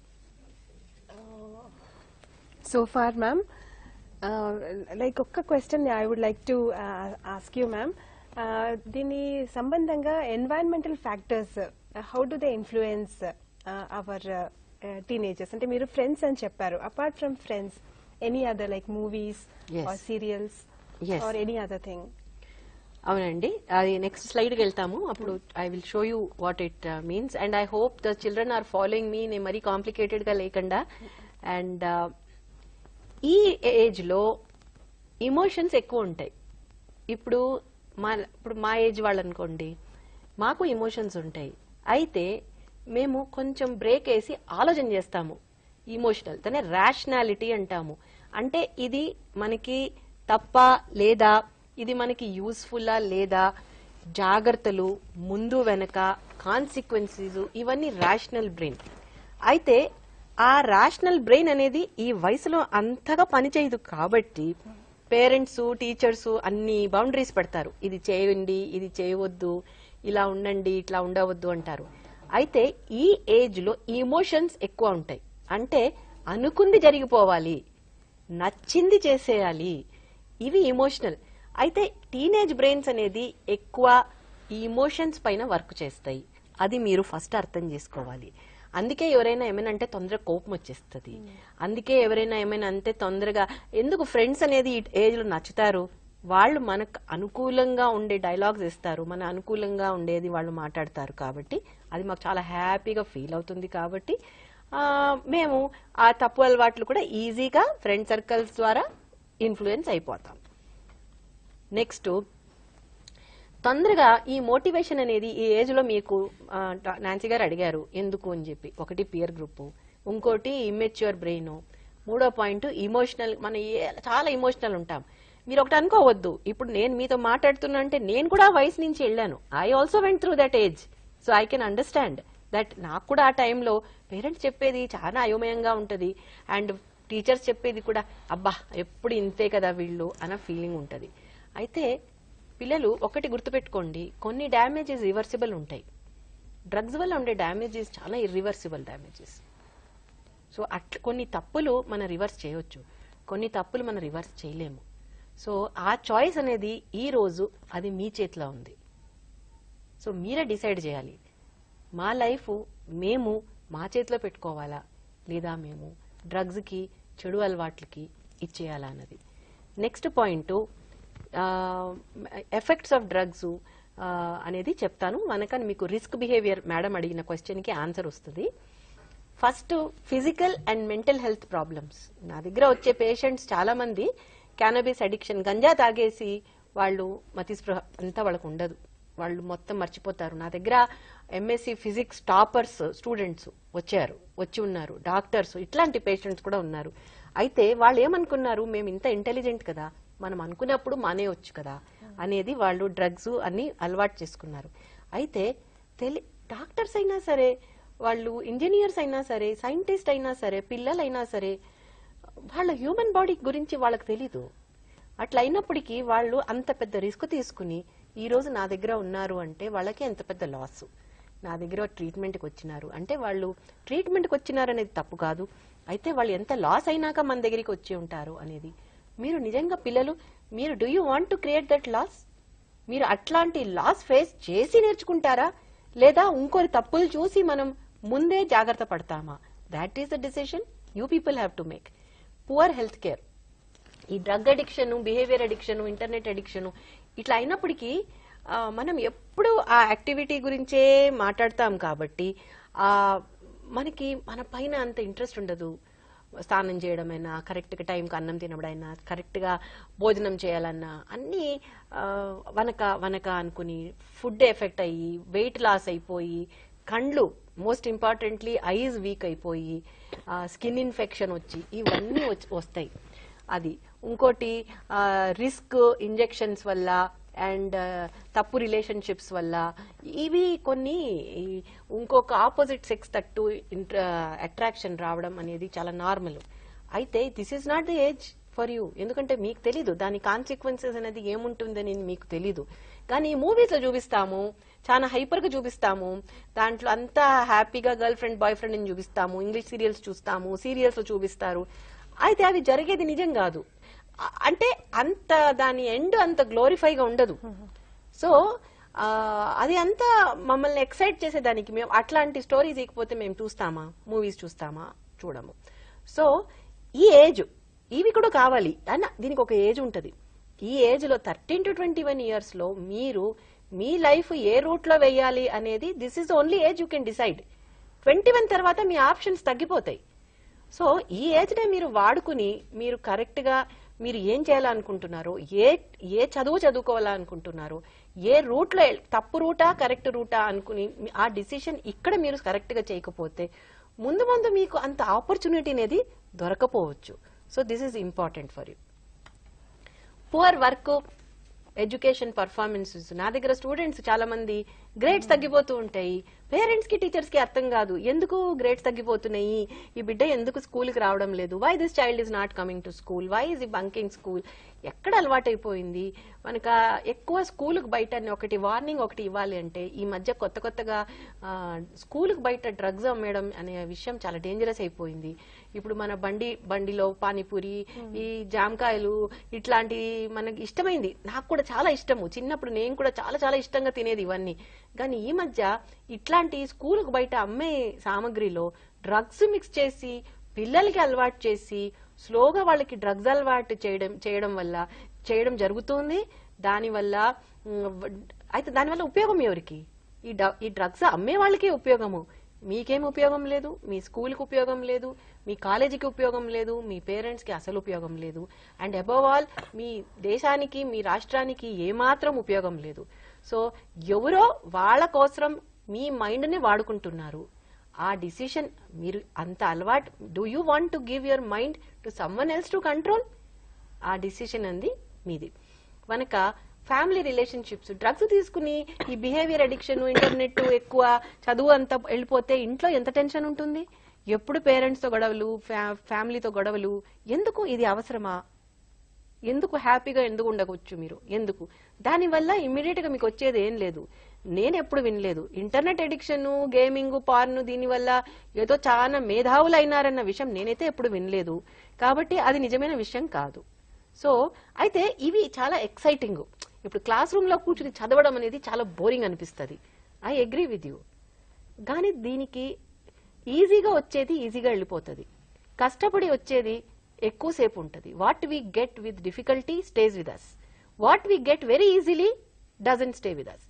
So far, ma'am, uh, like ఒక్క question I would like to ask you ma'am దీని సంబంధంగా environmental factors how do they influence our teenagers అంటే మీరు ఫ్రెండ్స్ అని చెప్పారు apart from friends any other like movies Yes. Or serials Yes. Or any other thing అవునండి అది next స్లైడ్కి వెళ్తాము అప్పుడు I will show you what it means and I hope the children are following me నేను మరీ కాంప్లికేటెడ్గా లేకుండా and ఈ ఏజ్లో ఇమోషన్స్ ఎక్కువ ఉంటాయి ఇప్పుడు మా ఇప్పుడు మా ఏజ్ వాళ్ళు అనుకోండి మాకు ఇమోషన్స్ ఉంటాయి అయితే మేము కొంచెం బ్రేక్ వేసి ఆలోచన చేస్తాము ఇమోషనల్ దాన్ని రేషనాలిటీ అంటాము అంటే ఇది మనకి తప్ప లేదా ఇది మనకి యూస్ఫుల్లా లేదా జాగ్రత్తలు ముందు వెనక కాన్సిక్వెన్సెస్ ఇవన్నీ రేషనల్ బ్రెయిన్ అయితే ఆ రేషనల్ బ్రెయిన్ అనేది ఈ వయసులో అంతగా పనిచేయదు కాబట్టి పేరెంట్స్ టీచర్స్ అన్ని బౌండరీస్ పెడతారు ఇది చేయండి ఇది చేయవద్దు ఇలా ఉండండి ఇట్లా ఉండవద్దు అంటారు అయితే ఈ ఏజ్ లో ఇమోషన్స్ ఎక్కువ ఉంటాయి అంటే అనుకుంది జరిగిపోవాలి నచ్చింది చేసేయాలి ఇవి ఇమోషనల్ అయితే టీనేజ్ బ్రెయిన్స్ అనేది ఎక్కువ ఈ ఇమోషన్స్ పైన వర్క్ చేస్తాయి అది మీరు ఫస్ట్ అర్థం చేసుకోవాలి అందుకే ఎవరైనా ఏమైనా అంటే తొందరగా కోపం వచ్చేస్తుంది అందుకే ఎవరైనా ఏమైనా అంటే తొందరగా ఎందుకు ఫ్రెండ్స్ అనేది ఈ ఏజ్ లో నచ్చుతారు వాళ్ళు మనకు అనుకూలంగా ఉండే డైలాగ్స్ ఇస్తారు మన అనుకూలంగా ఉండేది వాళ్ళు మాట్లాడతారు కాబట్టి అది మాకు చాలా హ్యాపీగా ఫీల్ అవుతుంది కాబట్టి ఆ, మేము ఆ తప్పు అలవాట్లు కూడా ఈజీగా ఫ్రెండ్ సర్కిల్స్ ద్వారా ఇన్ఫ్లుయెన్స్ అయిపోతాం నెక్స్ట్ తొందరగా ఈ మోటివేషన్ అనేది ఈ ఏజ్ లో మీకు ఆ, డా- నాన్సీ గారు అడిగారు ఎందుకు అని చెప్పి ఒకటి పియర్ గ్రూప్ ఇంకోటి ఇమ్మెచ్యూర్ బ్రెయిన్ మూడో పాయింట్ ఇమోషనల్ మన ఏ- చాలా ఇమోషనల్ ఉంటాం మీరు ఒకటి అనుకోవద్దు ఇప్పుడు నేను మీతో మాట్లాడుతున్నా అంటే నేను కూడా ఆ వయసు నుంచి వెళ్ళాను I also went through that age so I can understand that నాకు కూడా ఆ టైంలో పేరెంట్స్ చెప్పేది చాలా అయోమయంగా ఉంటది అండ్ టీచర్స్ చెప్పేది కూడా అబ్బా ఎప్పుడు ఇంతే కదా వీళ్ళు అన్న ఫీలింగ్ ఉంటది అయితే పిల్లలు ఒకటి గుర్తుపెట్టుకోండి కొన్ని డ్యామేజెస్ రివర్సిబుల్ ఉంటాయి డ్రగ్స్ వల్ల ఉండే డ్యామేజెస్ చాలా ఇర్రివర్సిబుల్ డ్యామేజెస్ సో అట్లా కొన్ని తప్పులు మనం రివర్స్ చేయొచ్చు కొన్ని తప్పులు మనం రివర్స్ చేయలేము సో ఆ చాయిస్ అనేది ఈ రోజు అది మీ చేతిలో ఉంది సో మీరే డిసైడ్ చేయాలి మా లైఫ్ మేము మా చేతిలో పెట్టుకోవాలా లేదా మేము డ్రగ్స్కి చెడు అలవాట్లకి ఇచ్చేయాలా అన్నది next point effects of drugs ఆ, అనేది చెప్తాను మనకని మీకు రిస్క్ బిహేవియర్ మేడం అడిగిన క్వశ్చన్ కి ఆన్సర్ వస్తుంది first physical and mental health problems నా దగ్గర వచ్చే పేషెంట్స్ చాలా మంది క్యానబిస్ అడిక్షన్ గంజా తాగేసి వాళ్ళు మతిస్పృహ అంతా వాళ్ళకు ఉండదు వాళ్ళు మొత్తం మర్చిపోతారు నా దగ్గర ఎంఎస్సి ఫిజిక్స్ టాపర్స్ స్టూడెంట్స్ వచ్చారు వచ్చి ఉన్నారు డాక్టర్స్ ఇట్లాంటి పేషెంట్స్ కూడా ఉన్నారు అయితే వాళ్ళు ఏమనుకున్నారు మేము ఇంత ఇంటెలిజెంట్ కదా మనం అనుకున్నప్పుడు మానేయొచ్చు కదా అనేది వాళ్ళు డ్రగ్స్ అన్ని అలవాటు చేసుకున్నారు అయితే తెలి డాక్టర్స్ అయినా సరే వాళ్ళు ఇంజనీర్స్ అయినా సరే సైంటిస్ట్ అయినా సరే పిల్లలైనా సరే వాళ్ళ హ్యూమన్ బాడీ గురించి వాళ్ళకి తెలీదు అట్లా అయినప్పటికీ వాళ్ళు అంత పెద్ద రిస్క్ తీసుకుని ఈ రోజు నా దగ్గర ఉన్నారు అంటే వాళ్ళకి ఎంత పెద్ద లాస్ నా దగ్గర ట్రీట్మెంట్కి వచ్చినారు అంటే వాళ్ళు ట్రీట్మెంట్కి వచ్చినారు అనేది తప్పు కాదు అయితే వాళ్ళు ఎంత లాస్ అయినాక మన దగ్గరికి వచ్చి ఉంటారు అనేది మీరు నిజంగా పిల్లలు మీరు do you want to create that loss మీరు అట్లాంటి లాస్ ఫేస్ చేసి నేర్చుకుంటారా లేదా ఇంకోరి తప్పులు చూసి మనం ముందే జాగ్రత్త పడతామా that is the decision you people have to make poor health care ఈ drug addiction behaviour addiction internet addiction ఇట్లా అయినప్పటికీ ఆ, మనం ఎప్పుడు ఆ యాక్టివిటీ గురించే మాట్లాడతాం కాబట్టి ఆ మనకి మన పైన అంత ఇంట్రెస్ట్ ఉండదు స్నానం చేయడమైనా కరెక్ట్గా టైంకి అన్నం తినడమైనా కరెక్ట్గా భోజనం చేయాలన్నా అన్నీ ఆ, వనక వనక అనుకుని ఫుడ్ ఎఫెక్ట్ అయ్యి వెయిట్ లాస్ అయిపోయి కండ్లు మోస్ట్ ఇంపార్టెంట్లీ ఐజ్ వీక్ అయిపోయి స్కిన్ ఇన్ఫెక్షన్ వచ్చి ఇవన్నీ వచ్చి- వస్తాయి అది ఇంకోటి రిస్క్ ఇంజెక్షన్స్ వల్ల అండ్ తప్పు రిలేషన్షిప్స్ వల్ల ఇవి కొన్ని ఈ ఇంకొక ఆపోజిట్ సెక్స్ తట్టు అట్రాక్షన్ రావడం అనేది చాలా నార్మల్ అయితే this is not the age for you ఎందుకంటే మీకు తెలీదు దాని కాన్సిక్వెన్సెస్ అనేది ఏముంటుందని మీకు తెలీదు కానీ మూవీస్ లో చూపిస్తాము చాలా హైపర్ గా చూపిస్తాము దాంట్లో అంతా హ్యాపీగా గర్ల్ ఫ్రెండ్ బాయ్ ఫ్రెండ్ అని చూపిస్తాము ఇంగ్లీష్ సీరియల్స్ చూస్తాము సీరియల్స్ లో చూపిస్తారు అయితే అవి జరిగేది నిజం కాదు అ- అంటే అంత దాని ఎండ్ అంత గ్లోరిఫైగా ఉండదు సో ఆ, అది అంతా మమ్మల్ని ఎక్సైట్ చేసేదానికి మేము అట్లాంటి స్టోరీస్ ఇకపోతే మేము చూస్తామా మూవీస్ చూస్తామా చూడము సో ఈ ఏజ్ ఇవి కూడా కావాలి అన్న దీనికి ఒక ఏజ్ ఉంటది ఈ ఏజ్ లో thirteen to twenty one years లో మీరు మీ లైఫ్ ఏ రూట్ లో వేయాలి అనేది this is only age you can decide twenty one తర్వాత మీ ఆప్షన్స్ తగ్గిపోతాయి సో ఈ ఏజ్ నే మీరు వాడుకుని మీరు కరెక్ట్ గా మీరు ఏం చేయాలనుకుంటున్నారో ఏ ఏ చదువు చదువుకోవాలనుకుంటున్నారో ఏ రూట్ లో ఎల్- తప్పు రూటా కరెక్ట్ రూటా అనుకుని మీ- ఆ డిసిషన్ ఇక్కడ మీరు కరెక్ట్ గా చేయకపోతే ముందు ముందు మీకు అంత ఆపర్చునిటీ అనేది దొరకపోవచ్చు so this is important for you poor work education performances నా దగ్గర స్టూడెంట్స్ చాలా మంది గ్రేడ్స్ తగ్గిపోతూ ఉంటాయి పేరెంట్స్ కి టీచర్స్ కి అర్థం కాదు ఎందుకు గ్రేడ్స్ తగ్గిపోతున్నాయి ఈ బిడ్డ ఎందుకు స్కూల్ కి రావడం లేదు why this child is not coming to school why is ఈ బంకింగ్ స్కూల్ ఎక్కడ అలవాటైపోయింది మనక ఎక్కువ స్కూల్కి బయట అని ఒకటి వార్నింగ్ ఒకటి ఇవ్వాలి అంటే ఈ మధ్య కొత్త కొత్తగా స్కూల్కి బయట డ్రగ్స్ అమ్మేయడం అనే విషయం చాలా డేంజరస్ అయిపోయింది ఇప్పుడు మన బండి బండిలో పానీపూరి ఈ జామకాయలు ఇట్లాంటి మనకి ఇష్టమైంది నాకు కూడా చాలా ఇష్టము చిన్నప్పుడు నేను కూడా చాలా చాలా ఇష్టంగా తినేది ఇవన్నీ కానీ ఈ మధ్య ఇట్లాంటి స్కూల్కి బయట అమ్మే సామాగ్రిలో డ్రగ్స్ మిక్స్ చేసి పిల్లలకి అలవాటు చేసి స్లోగా వాళ్ళకి డ్రగ్స్ అలవాటు చేయడం చేయడం వల్ల చేయడం జరుగుతుంది దానివల్ల ఉమ్, వ- అయితే దానివల్ల ఉపయోగం ఎవరికి ఈ డ- ఈ డ్రగ్స్ అమ్మే వాళ్ళకే ఉపయోగము మీకేం ఉపయోగం లేదు మీ స్కూల్కి ఉపయోగం లేదు మీ కాలేజీకి ఉపయోగం లేదు మీ పేరెంట్స్కి అసలు ఉపయోగం లేదు అండ్ అబవ్ ఆల్ మీ దేశానికి మీ రాష్ట్రానికి ఏమాత్రం ఉపయోగం లేదు సో ఎవరో వాళ్ళ కోసం మీ మైండ్ని వాడుకుంటున్నారు ఆ డిసిషన్ మీరు అంత అలవాటు do you want to give your mind to someone else to control ఆ డిసిషన్ అంది మీది కనుక ఫ్యామిలీ రిలేషన్షిప్స్ డ్రగ్స్ తీసుకుని ఈ బిహేవియర్ అడిక్షన్ ఇంటర్నెట్ ఎక్కువ చదువు అంతా వెళ్ళిపోతే ఇంట్లో ఎంత టెన్షన్ ఉంటుంది ఎప్పుడు పేరెంట్స్ తో గొడవలు ఫ్యా- ఫ్యామిలీతో గొడవలు ఎందుకు ఇది అవసరమా ఎందుకు హ్యాపీగా ఎందుకు ఉండవచ్చు మీరు ఎందుకు దానివల్ల ఇమ్మీడియట్ గా మీకు వచ్చేది ఏం లేదు నేను ఎప్పుడు వినలేదు ఇంటర్నెట్ ఎడిక్షన్ గేమింగ్ పార్న్ దీనివల్ల ఏదో చాలా మేధావులు అయినారన్న విషయం నేనైతే ఎప్పుడు వినలేదు కాబట్టి అది నిజమైన విషయం కాదు సో అయితే ఇవి చాలా ఎక్సైటింగ్ ఇప్పుడు క్లాస్ రూమ్ లో కూర్చుని చదవడం అనేది చాలా బోరింగ్ అనిపిస్తుంది ఐ అగ్రీ విత్ యూ కానీ దీనికి ఈజీగా వచ్చేది ఈజీగా వెళ్ళిపోతుంది కష్టపడి వచ్చేది ఎక్కువసేపు ఉంటుంది what we get with difficulty stays with us what we get very easily doesn't stay with us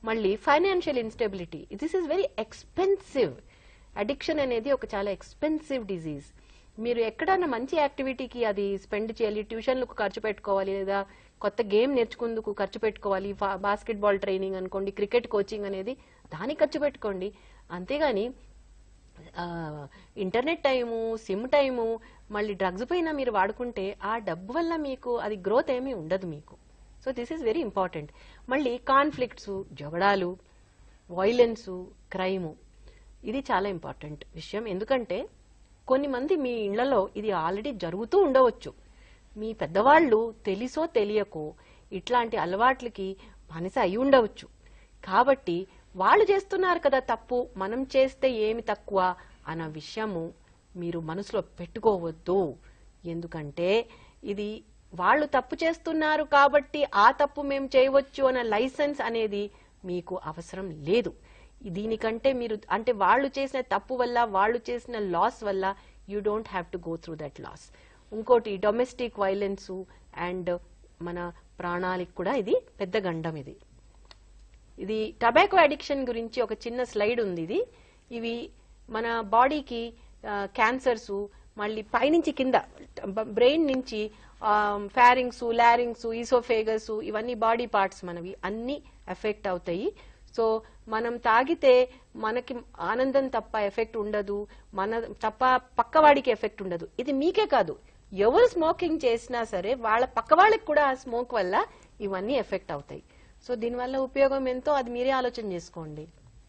మళ్ళీ financial instability this is very expensive addiction అనేది ఒక చాలా ఎక్స్పెన్సివ్ డిజీజ్ మీరు ఎక్కడన్నా మంచి యాక్టివిటీకి అది స్పెండ్ చేయాలి ట్యూషన్లకు ఖర్చు పెట్టుకోవాలి లేదా కొత్త గేమ్ నేర్చుకుందుకు ఖర్చు పెట్టుకోవాలి బాస్కెట్ బాల్ ట్రైనింగ్ అనుకోండి క్రికెట్ కోచింగ్ అనేది దానికి ఖర్చు పెట్టుకోండి అంతేగాని ఆ, ఇంటర్నెట్ టైము సిమ్ టైము మళ్ళీ డ్రగ్స్ పైన మీరు వాడుకుంటే ఆ డబ్బు వల్ల మీకు అది గ్రోత్ ఏమీ ఉండదు మీకు so this is very important మళ్ళీ కాన్ఫ్లిక్ట్స్ జగడాలు వైలెన్స్ క్రైము ఇది చాలా ఇంపార్టెంట్ విషయం ఎందుకంటే కొన్ని మంది మీ ఇళ్లలో ఇది ఆల్రెడీ జరుగుతూ ఉండవచ్చు మీ పెద్దవాళ్ళు తెలిసో తెలియకో ఇట్లాంటి అలవాట్లకి బానిస అయి ఉండవచ్చు కాబట్టి వాళ్ళు చేస్తున్నారు కదా తప్పు మనం చేస్తే ఏమి తక్కువ అన్న విషయము మీరు మనసులో పెట్టుకోవద్దు ఎందుకంటే ఇది వాళ్ళు తప్పు చేస్తున్నారు కాబట్టి ఆ తప్పు మేము చేయవచ్చు అన్న లైసెన్స్ అనేది మీకు అవసరం లేదు దీనికంటే మీరు అంటే వాళ్ళు చేసిన తప్పు వల్ల వాళ్ళు చేసిన లాస్ వల్ల you don't have to go through that loss ఇంకోటి డొమెస్టిక్ వైలెన్స్ అండ్ మన ప్రాణాలకు కూడా ఇది పెద్ద గండం ఇది ఇది టబాకో అడిక్షన్ గురించి ఒక చిన్న స్లైడ్ ఉంది ఇది ఇవి మన బాడీకి క్యాన్సర్స్ మళ్ళీ పైనుంచి కింద బ్రెయిన్ నుంచి ఫ్యారింగ్స్ లారింగ్స్ ఈసోఫేగస్ ఇవన్నీ బాడీ పార్ట్స్ మనవి అన్ని ఎఫెక్ట్ అవుతాయి సో మనం తాగితే మనకి ఆనందం తప్ప ఎఫెక్ట్ ఉండదు మన తప్ప పక్కవాడికి ఎఫెక్ట్ ఉండదు ఇది మీకే కాదు ఎవరు స్మోకింగ్ చేసినా సరే వాళ్ళ పక్క వాళ్ళకి కూడా ఆ స్మోక్ వల్ల ఇవన్నీ ఎఫెక్ట్ అవుతాయి సో దీనివల్ల ఉపయోగం ఎంతో అది మీరే ఆలోచన చేసుకోండి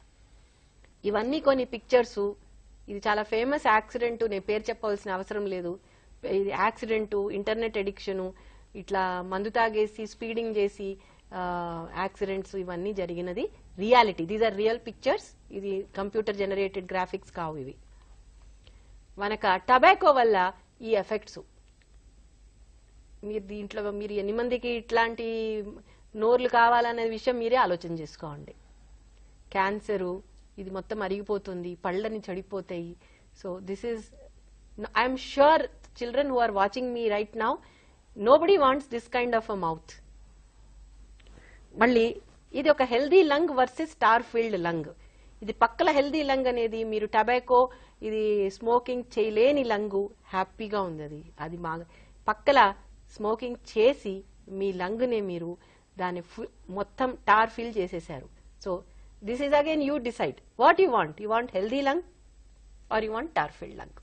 ఇవన్నీ కొన్ని పిక్చర్స్ ఇది చాలా ఫేమస్ యాక్సిడెంట్ నేను పేరు చెప్పవలసిన అవసరం లేదు ఇది యాక్సిడెంట్ ఇంటర్నెట్ ఎడిక్షన్ ఇట్లా మందు తాగేసి స్పీడింగ్ చేసి యాక్సిడెంట్స్ ఇవన్నీ జరిగినది reality these are real pictures ఇది కంప్యూటర్ జనరేటెడ్ గ్రాఫిక్స్ కావు ఇవి మనకు టబాకో వల్ల ఈ ఎఫెక్ట్స్ మీరు దీంట్లో మీరు ఎన్ని మందికి ఇట్లాంటి నోర్లు కావాలనే విషయం మీరే ఆలోచన చేసుకోండి క్యాన్సరు ఇది మొత్తం అరిగిపోతుంది పళ్ళని చెడిపోతాయి so this is I'm sure children who are watching me right now nobody wants this kind of a mouth మళ్ళీ ఇది ఒక healthy lung versus tar filled lung ఇది పక్కల హెల్దీ లంగ్ అనేది మీరు టబాకో ఇది స్మోకింగ్ చేయలేని లంగు హ్యాపీగా ఉంది అది అది మా పక్కల స్మోకింగ్ చేసి మీ లంగ్నే మీరు దాన్ని ఫు- మొత్తం టార్ ఫిల్ చేసేసారు so this is again you decide what you want you want healthy lung or you want tar filled lung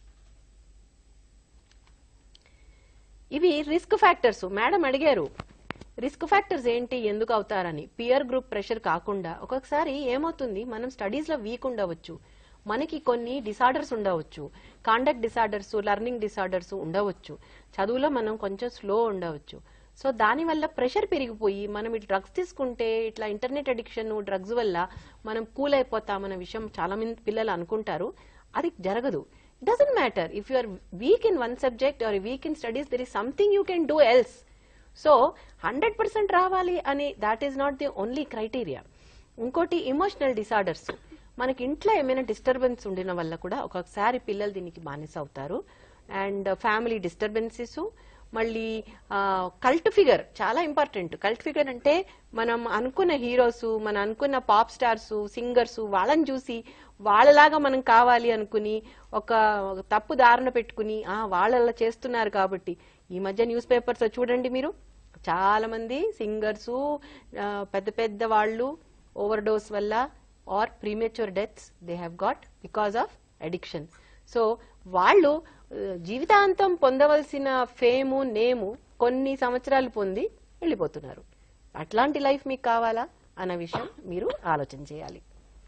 ఇవి రిస్క్ ఫ్యాక్టర్స్ మేడం అడిగారు రిస్క్ ఫ్యాక్టర్స్ ఏంటి ఎందుకు అవుతారని పియర్ గ్రూప్ ప్రెషర్ కాకుండా ఒక్కొక్కసారి ఏమవుతుంది మనం స్టడీస్ లో వీక్ ఉండవచ్చు మనకి కొన్ని డిసార్డర్స్ ఉండవచ్చు కాండక్ట్ డిసార్డర్స్ లెర్నింగ్ డిసార్డర్స్ ఉండవచ్చు చదువులో మనం కొంచెం స్లో ఉండవచ్చు సో దానివల్ల ప్రెషర్ పెరిగిపోయి మనం ఈ డ్రగ్స్ తీసుకుంటే ఇట్లా ఇంటర్నెట్ అడిక్షన్ డ్రగ్స్ వల్ల మనం కూల్ అయిపోతామన్న విషయం చాలా మంది పిల్లలు అనుకుంటారు అది జరగదు doesn't matter if you are weak in one subject or weak in studies there is something you can do else so hundred percent రావాలి అని that is not the only criteria ఇంకోటి ఇమోషనల్ డిసార్డర్స్ మనకి ఇంట్లో ఏమైనా disturbance ఉండిన వల్ల కూడా ఒక్కొక్కసారి పిల్లలు దీనికి బానిస అవుతారు అండ్ ఫ్యామిలీ డిస్టర్బెన్సెస్ మళ్ళీ కల్ట్ ఫిగర్ చాలా ఇంపార్టెంట్ కల్ట్ ఫిగర్ అంటే మనం అనుకున్న హీరోస్ మనం అనుకున్న పాప్ స్టార్స్ సింగర్స్ వాళ్ళని చూసి వాళ్ళలాగా మనం కావాలి అనుకుని ఒక ఒక తప్పు దారిన పెట్టుకుని ఆ వాళ్ళలా చేస్తున్నారు కాబట్టి ఈ మధ్య న్యూస్ పేపర్స్ చూడండి మీరు చాలా మంది సింగర్స్ పెద్ద పెద్ద వాళ్ళు ఓవర్ డోస్ వల్ల or premature deaths they have got because of addiction so వాళ్ళు ఆ, జీవితాంతం పొందవలసిన ఫేము నేము కొన్ని సంవత్సరాలు పొంది వెళ్ళిపోతున్నారు అట్లాంటి లైఫ్ మీకు కావాలా అన్న విషయం మీరు ఆలోచన చేయాలి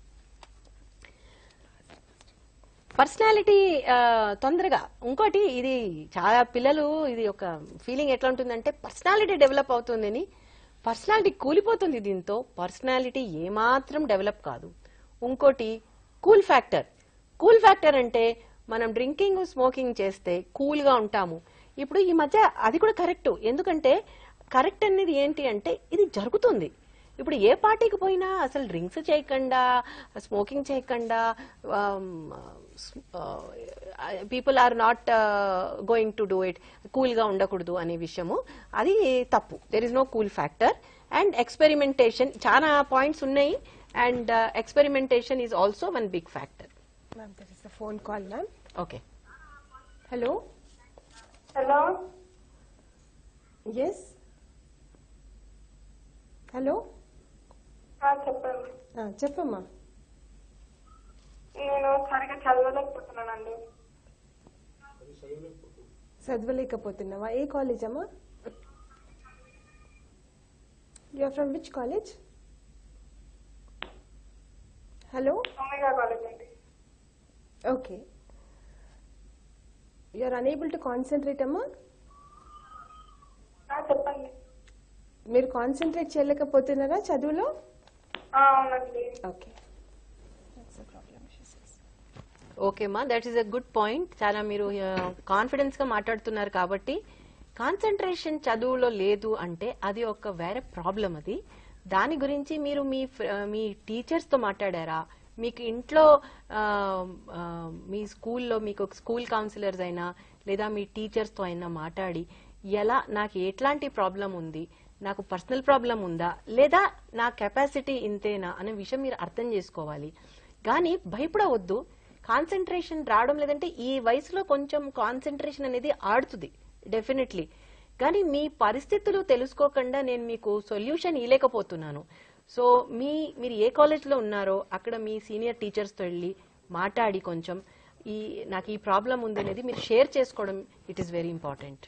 పర్సనాలిటీ తొందరగా ఇంకోటి ఇది చాలా పిల్లలు ఇది ఒక ఫీలింగ్ ఎట్లా ఉంటుందంటే పర్సనాలిటీ డెవలప్ అవుతుందని పర్సనాలిటీ కూలిపోతుంది దీంతో పర్సనాలిటీ ఏమాత్రం డెవలప్ కాదు ఇంకోటి కూల్ ఫ్యాక్టర్ కూల్ ఫ్యాక్టర్ అంటే మనం డ్రింకింగ్ స్మోకింగ్ చేస్తే కూల్ గా ఉంటాము ఇప్పుడు ఈ మధ్య అది కూడా కరెక్ట్ ఎందుకంటే కరెక్ట్ అనేది ఏంటి అంటే ఇది జరుగుతుంది ఇప్పుడు ఏ పార్టీకి పోయినా అసలు డ్రింక్స్ చేయకుండా స్మోకింగ్ చేయకుండా people are not going to do it cool గా ఉండకూడదు అనే విషయము అది తప్పు there is no cool factor and experimentation చాలా పాయింట్స్ ఉన్నాయి and experimentation is also one big factor Ma'am, there is a phone call, ma'am. Okay Hello? Hello Yes? Hello? ఆ, చెప్పండి ఆ, చెప్పమ్మా నేను సరిగా చదవలేకపోతున్నానండి చదవలేకపోతున్నావా ఏ కాలేజ్ అమ్మా you are from which college hello omega college అండి okay you are unable to concentrate అమ్మా ఆ, చెప్పండి మీరు కాన్సన్ట్రేట్ చేయలేకపోతున్నారా చదువులో ఆ, అవునండి okay okay ma'am that is a good point చాలా మీరు కాన్ఫిడెన్స్ గా మాట్లాడుతున్నారు కాబట్టి కాన్సన్ట్రేషన్ చదువులో లేదు అంటే అది ఒక వేరే ప్రాబ్లం అది దాని గురించి మీరు మీ ఫ్ర- మీ టీచర్స్ తో మాట్లాడారా మీకు ఇంట్లో ఆ, ఆ, మీ స్కూల్లో మీకు స్కూల్ కౌన్సిలర్స్ అయినా లేదా మీ టీచర్స్ తో అయినా మాట్లాడి ఎలా నాకు ఎట్లాంటి ప్రాబ్లం ఉంది నాకు పర్సనల్ ప్రాబ్లం ఉందా లేదా నా కెపాసిటీ ఇంతేనా అనే విషయం మీరు అర్థం చేసుకోవాలి కానీ భయపడవద్దు కాన్సన్ట్రేషన్ రావడం లేదంటే ఈ వయసులో కొంచెం కాన్సన్ట్రేషన్ అనేది ఆడుతుంది డెఫినెట్లీ కానీ మీ పరిస్థితులు తెలుసుకోకుండా నేను మీకు సొల్యూషన్ ఇవ్వలేకపోతున్నాను సో మీ మీరు ఏ కాలేజ్లో ఉన్నారో అక్కడ మీ సీనియర్ టీచర్స్తో వెళ్ళి మాట్లాడి కొంచెం ఈ నాకు ఈ ప్రాబ్లం ఉంది అనేది మీరు షేర్ చేసుకోవడం it is very important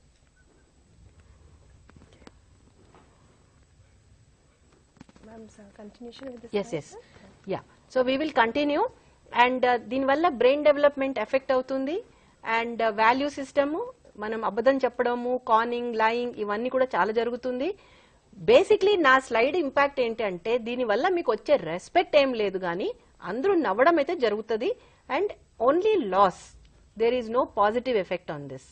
ma'am continuation with yes yes ya so we will continue and దీనివల్ల బ్రెయిన్ డెవలప్మెంట్ ఎఫెక్ట్ అవుతుంది అండ్ వాల్యూ సిస్టమ్ మనం అబద్ధం చెప్పడము కానింగ్ లయింగ్ ఇవన్నీ కూడా చాలా జరుగుతుంది బేసిక్లీ నా స్లైడ్ ఇంపాక్ట్ ఏంటంటే దీనివల్ల మీకు వచ్చే రెస్పెక్ట్ ఏం లేదు కానీ అందరూ నవ్వడం అయితే జరుగుతుంది and only loss there is no positive effect on this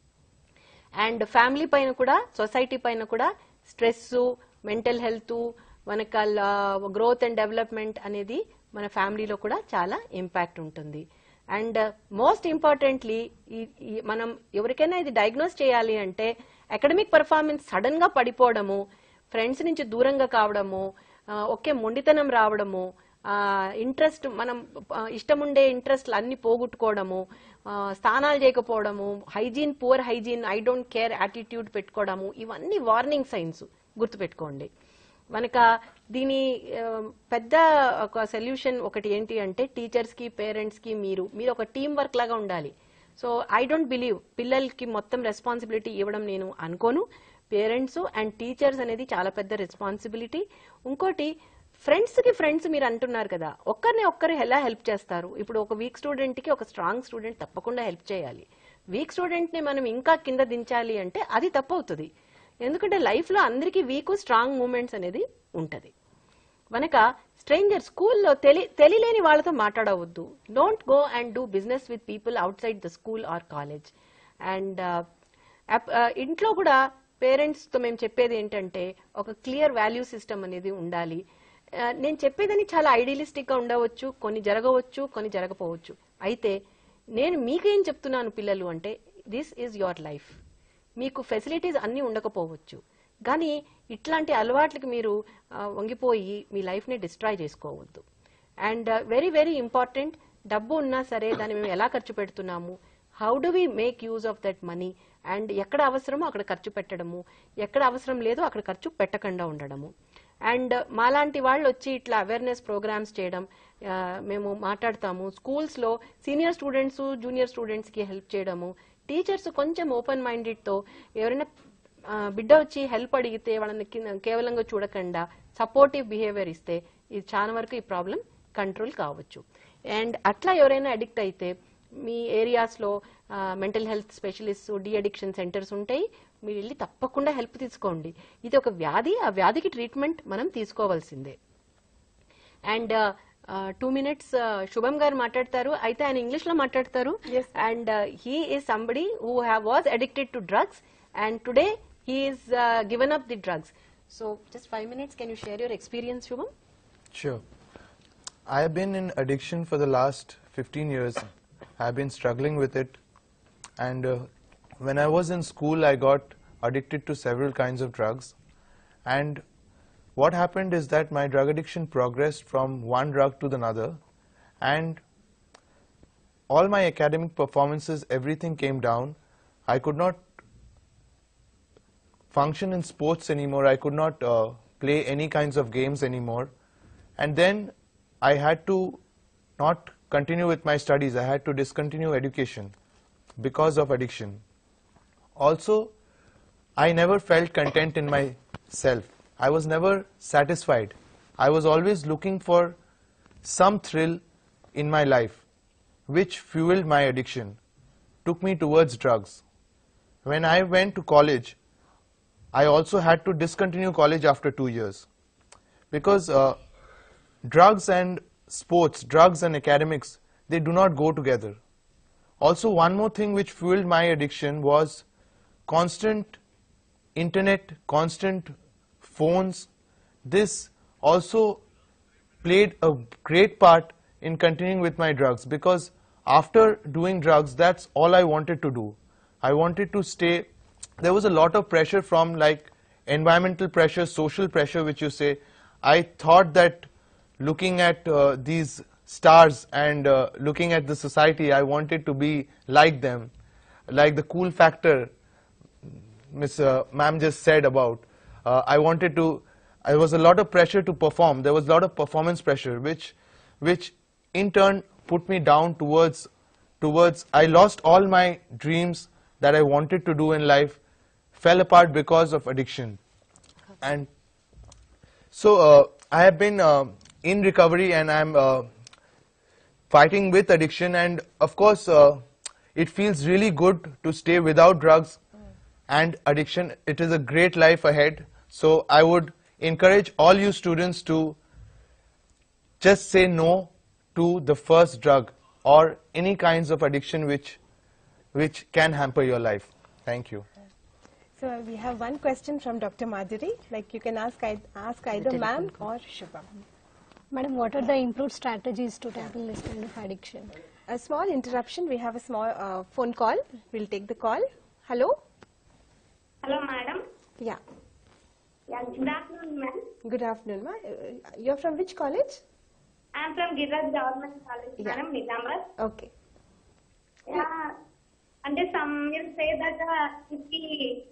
and family పైన కూడా సొసైటీ పైన కూడా స్ట్రెస్ మెంటల్ హెల్త్ మనక గ్రోత్ అండ్ డెవలప్మెంట్ అనేది మన ఫ్యామిలీలో కూడా చాలా ఇంపాక్ట్ ఉంటుంది అండ్ మోస్ట్ ఇంపార్టెంట్లీ మనం ఎవరికైనా ఇది డయాగ్నోస్ చేయాలి అంటే అకాడమిక్ పర్ఫార్మెన్స్ సడన్ గా పడిపోవడము ఫ్రెండ్స్ నుంచి దూరంగా కావడము ఆ, ఒకే మొండితనం రావడము ఇంట్రెస్ట్ మనం ఆ, ఇష్టముండే ఇంట్రెస్ట్లు అన్ని పోగొట్టుకోవడము ఆ, స్నానాలు చేయకపోవడము hygiene poor hygiene I don't care attitude పెట్టుకోవడము ఇవన్నీ వార్నింగ్ సైన్స్ గుర్తుపెట్టుకోండి మనక దీని ఆ, పెద్ద ఒక సొల్యూషన్ ఒకటి ఏంటి అంటే టీచర్స్ కి పేరెంట్స్ కి మీరు మీరు ఒక టీం వర్క్ లాగా ఉండాలి సో ఐ డోంట్ బిలీవ్ పిల్లలకి మొత్తం రెస్పాన్సిబిలిటీ ఇవ్వడం నేను అనుకోను పేరెంట్స్ అండ్ టీచర్స్ అనేది చాలా పెద్ద రెస్పాన్సిబిలిటీ ఇంకోటి ఫ్రెండ్స్ కి ఫ్రెండ్స్ మీరు అంటున్నారు కదా ఒక్కరిని ఒక్కరు ఎలా హెల్ప్ చేస్తారు ఇప్పుడు ఒక వీక్ స్టూడెంట్ కి ఒక స్ట్రాంగ్ స్టూడెంట్ తప్పకుండా హెల్ప్ చేయాలి వీక్ స్టూడెంట్ ని మనం ఇంకా కింద దించాలి అంటే అది తప్పు అవుతుంది ఎందుకంటే లైఫ్ లో అందరికీ వీక్ స్ట్రాంగ్ మూమెంట్స్ అనేది ఉంటది మనక స్ట్రేంజర్ స్కూల్లో తెలి తెలియలేని వాళ్ళతో మాట్లాడవద్దు don't go and do business with people outside the school or college and ఇంట్లో కూడా పేరెంట్స్ తో మేము చెప్పేది ఏంటంటే ఒక క్లియర్ వాల్యూ సిస్టమ్ అనేది ఉండాలి ఆ, నేను చెప్పేదని చాలా ఐడియలిస్టిక్ గా ఉండవచ్చు కొన్ని జరగవచ్చు కొన్ని జరగపోవచ్చు అయితే నేను మీకేం చెప్తున్నాను పిల్లలు అంటే దిస్ ఈజ్ యువర్ లైఫ్ మీకు ఫెసిలిటీస్ అన్నీ ఉండకపోవచ్చు కానీ ఇట్లాంటి అలవాట్లకి మీరు ఆ, వంగిపోయి మీ లైఫ్ని డిస్ట్రాయ్ చేసుకోవద్దు అండ్ వెరీ వెరీ ఇంపార్టెంట్ డబ్బు ఉన్నా సరే దాన్ని మేము ఎలా ఖర్చు పెడుతున్నాము how do we make use of that money and ఎక్కడ అవసరమో అక్కడ ఖర్చు పెట్టడము ఎక్కడ అవసరం లేదో అక్కడ ఖర్చు పెట్టకుండా ఉండడము అండ్ మాలాంటి వాళ్ళు వచ్చి ఇట్లా అవేర్నెస్ ప్రోగ్రామ్స్ చేయడం ఆ, మేము మాట్లాడతాము స్కూల్స్లో సీనియర్ స్టూడెంట్స్ జూనియర్ స్టూడెంట్స్కి హెల్ప్ చేయడము టీచర్స్ కొంచెం ఓపెన్ మైండెడ్తో ఎవరైనా ఆ, బిడ్డ వచ్చి హెల్ప్ అడిగితే వాళ్ళని కింద- కేవలంగా చూడకుండా సపోర్టివ్ బిహేవియర్ ఇస్తే ఇది చాలా వరకు ఈ ప్రాబ్లం కంట్రోల్ కావచ్చు అండ్ అట్లా ఎవరైనా అడిక్ట్ అయితే మీ ఏరియాస్లో mental health specialist de addiction centres ఉంటాయి మీరు వెళ్ళి తప్పకుండా హెల్ప్ తీసుకోండి ఇది ఒక వ్యాధి ఆ వ్యాధికి ట్రీట్మెంట్ మనం తీసుకోవాల్సిందే అండ్ టూ మినిట్స్ శుభం గారు మాట్లాడతారు అయితే ఆయన ఇంగ్లీష్ లో మాట్లాడతారు Yes. And he is somebody who have was addicted to drugs and today he is given up the drugs so just five minutes can you share your experience Shubham Sure. I have been in addiction for the last 15 years. I have been struggling with it. And uh, when I was in school, I got addicted to several kinds of drugs. And what happened is that my drug addiction progressed from one drug to another, and all my academic performances, everything came down. I could not function in sports anymore. I could not uh, play any kinds of games anymore. And then I had to not continue with my studies. I had to discontinue education because of addiction. Also, I never felt content in myself. I was never satisfied. I was always looking for some thrill in my life, which fueled my addiction, took me towards drugs. When I went to college, I also had to discontinue college after two years because uh, drugs and sports, drugs and academics, they do not go together. Also, one more thing which fueled my addiction was constant internet, constant phones. This also played a great part in continuing with my drugs because after doing drugs, that's all I wanted to do. I wanted to stay. There was a lot of pressure from like environmental pressure, social pressure, which you say. I thought that looking at uh, these stars and uh, looking at the society, I wanted to be like them, like the cool factor Miss uh, Ma'am just said about. Uh, I wanted to. There was a lot of pressure to perform. There was a lot of performance pressure, which, which in turn put me down towards, towards. I lost all my dreams that I wanted to do in life, fell apart because of addiction, and so uh, I have been uh, in recovery and I'm uh, fighting with addiction and of course uh, it feels really good to stay without drugs and addiction. It is a great life ahead. So I would encourage all you students to just say no to the first drug or any kinds of addiction which which can hamper your life. Thank you. So we have one question from Dr. Madhuri. Like you can ask ei- ask either ma'am or Shubham. Madam, what are the improved strategies to tackle this kind of addiction? A small interruption. We have a small uh, phone call. We'll take the call. Hello. Hello madam Yeah. Good afternoon ma'am Good afternoon, ma. Uh, You're from which college? I'm from Giriraj government college Yeah. Madam Nizamabad Okay. Yeah. అంటే some will say that if కి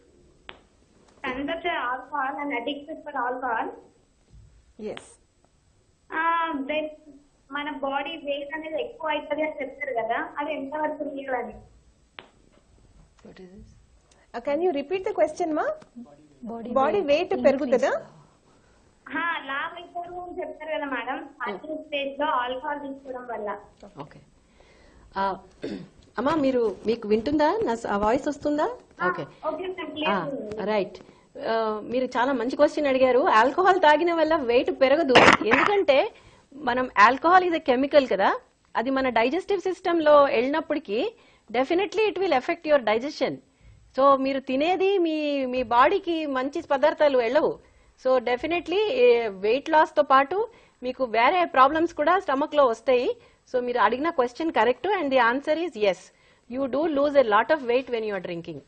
conduct alcohol and addicted for alcohol Yes. Then మన body weight అనేది ఎక్కువ అవుతుంది అని చెప్తారు కదా అది ఎంతవరకు రియల్ అని What is this? Uh, can you repeat the question, ma? Body, Body weight పెరుగుతుందా? లావ్ అవుతారు అని చెప్తారు కదా మేడం అదే స్టేజ్ లో ఆల్కహాల్ తీసుకోవడం వల్ల ఓకే అమ్మా మీరు మీకు వింటుందా నా వాయిస్ వస్తుందా okay okay ma'am clear right మీరు చాలా మంచి క్వశ్చన్ అడిగారు ఆల్కహాల్ తాగిన వల్ల వెయిట్ పెరగదు ఎందుకంటే మనం ఆల్కహాల్ ఇది కెమికల్ కదా అది మన డైజెస్టివ్ సిస్టమ్ లో వెళ్ళినప్పటికీ definitely it will affect your digestion so మీరు తినేది మీ మీ బాడీకి మంచి పదార్థాలు వెళ్ళవు సో డెఫినెట్లీ వెయిట్ లాస్ తో పాటు మీకు వేరే ప్రాబ్లమ్స్ కూడా స్టమక్ లో వస్తాయి సో మీరు అడిగిన question correct and the answer is yes you do lose a lot of weight when you're drinking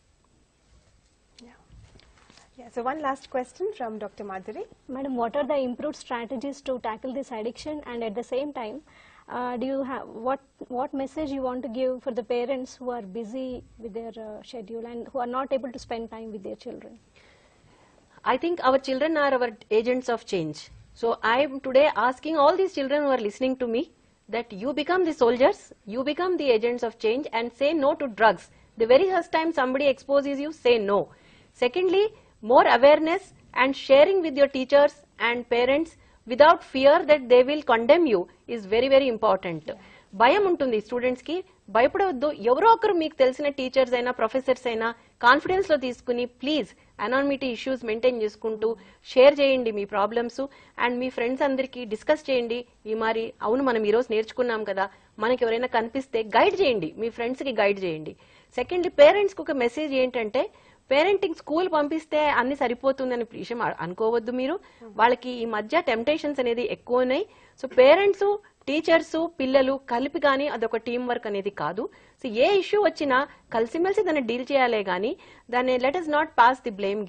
Yeah. So one last question from Dr. Madhuri. Madam, what are the improved strategies to tackle this addiction? And at the same time, uh, do you have what what message you want to give for the parents who are busy with their uh, schedule and who are not able to spend time with their children? I think our children are our agents of change. So I am today asking all these children who are listening to me that you become the soldiers, you become the agents of change and say no to drugs. The very first time somebody exposes you, say no. Secondly, more awareness and sharing with your teachers and parents without fear that they will condemn you is very very important. భయం ఉంటుంది students కి భయపడవద్దు ఎవరో ఒకరు మీకు తెలిసిన teachers అయినా professors అయినా కాన్ఫిడెన్స్ లో తీసుకుని ప్లీజ్ అనానిమిటీ ఇష్యూస్ మెయింటైన్ చేసుకుంటూ షేర్ చేయండి మీ ప్రాబ్లమ్స్ అండ్ మీ ఫ్రెండ్స్ అందరికీ డిస్కస్ చేయండి ఈ మరి అవును మనం ఈరోజు నేర్చుకున్నాం కదా మనకి ఎవరైనా కనిపిస్తే గైడ్ చేయండి మీ ఫ్రెండ్స్ కి గైడ్ చేయండి సెకండ్లీ పేరెంట్స్ కి ఒక మెసేజ్ ఏంటంటే పేరెంటింగ్ స్కూల్ పంపిస్తే అన్ని సరిపోతుందని విషయం అ- అనుకోవద్దు మీరు వాళ్ళకి ఈ మధ్య టెంప్టేషన్స్ అనేది ఎక్కువ ఉన్నాయి సో పేరెంట్స్ టీచర్స్ పిల్లలు కలిపి కానీ అదొక టీం వర్క్ అనేది కాదు సో ఏ ఇష్యూ వచ్చినా కలిసిమెలిసి దాన్ని డీల్ చేయాలే గానీ దాన్ని let us not pass the blame game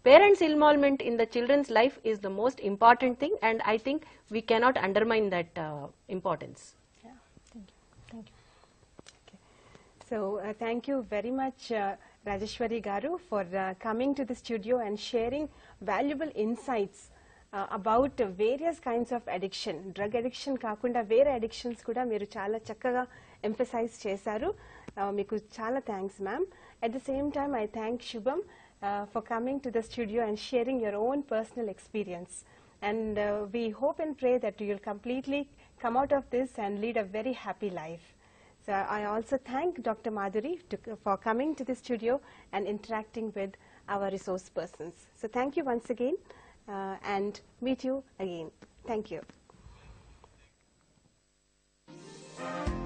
parents involvement in the children's life is the most important thing and I think we cannot undermine that uh, importance. Yeah, thank you. Thank you. Okay. So, uh, thank you very much, uh, Rajeshwari Garu, for uh, coming to the studio and sharing valuable insights uh, about uh, various kinds of addiction. Drug addiction కాకుండా వేరే addictions కూడా మీరు చాలా చక్కగా emphasize చేశారు Uh, మీకు చాలా thanks ma'am at the same time I thank Shubham for coming to the studio and sharing your own personal experience and uh, we hope and pray that you'll completely come out of this and lead a very happy life. So I also thank Dr. Madhuri to, for coming to the studio and interacting with our resource persons. So thank you once again uh, and meet you again. Thank you.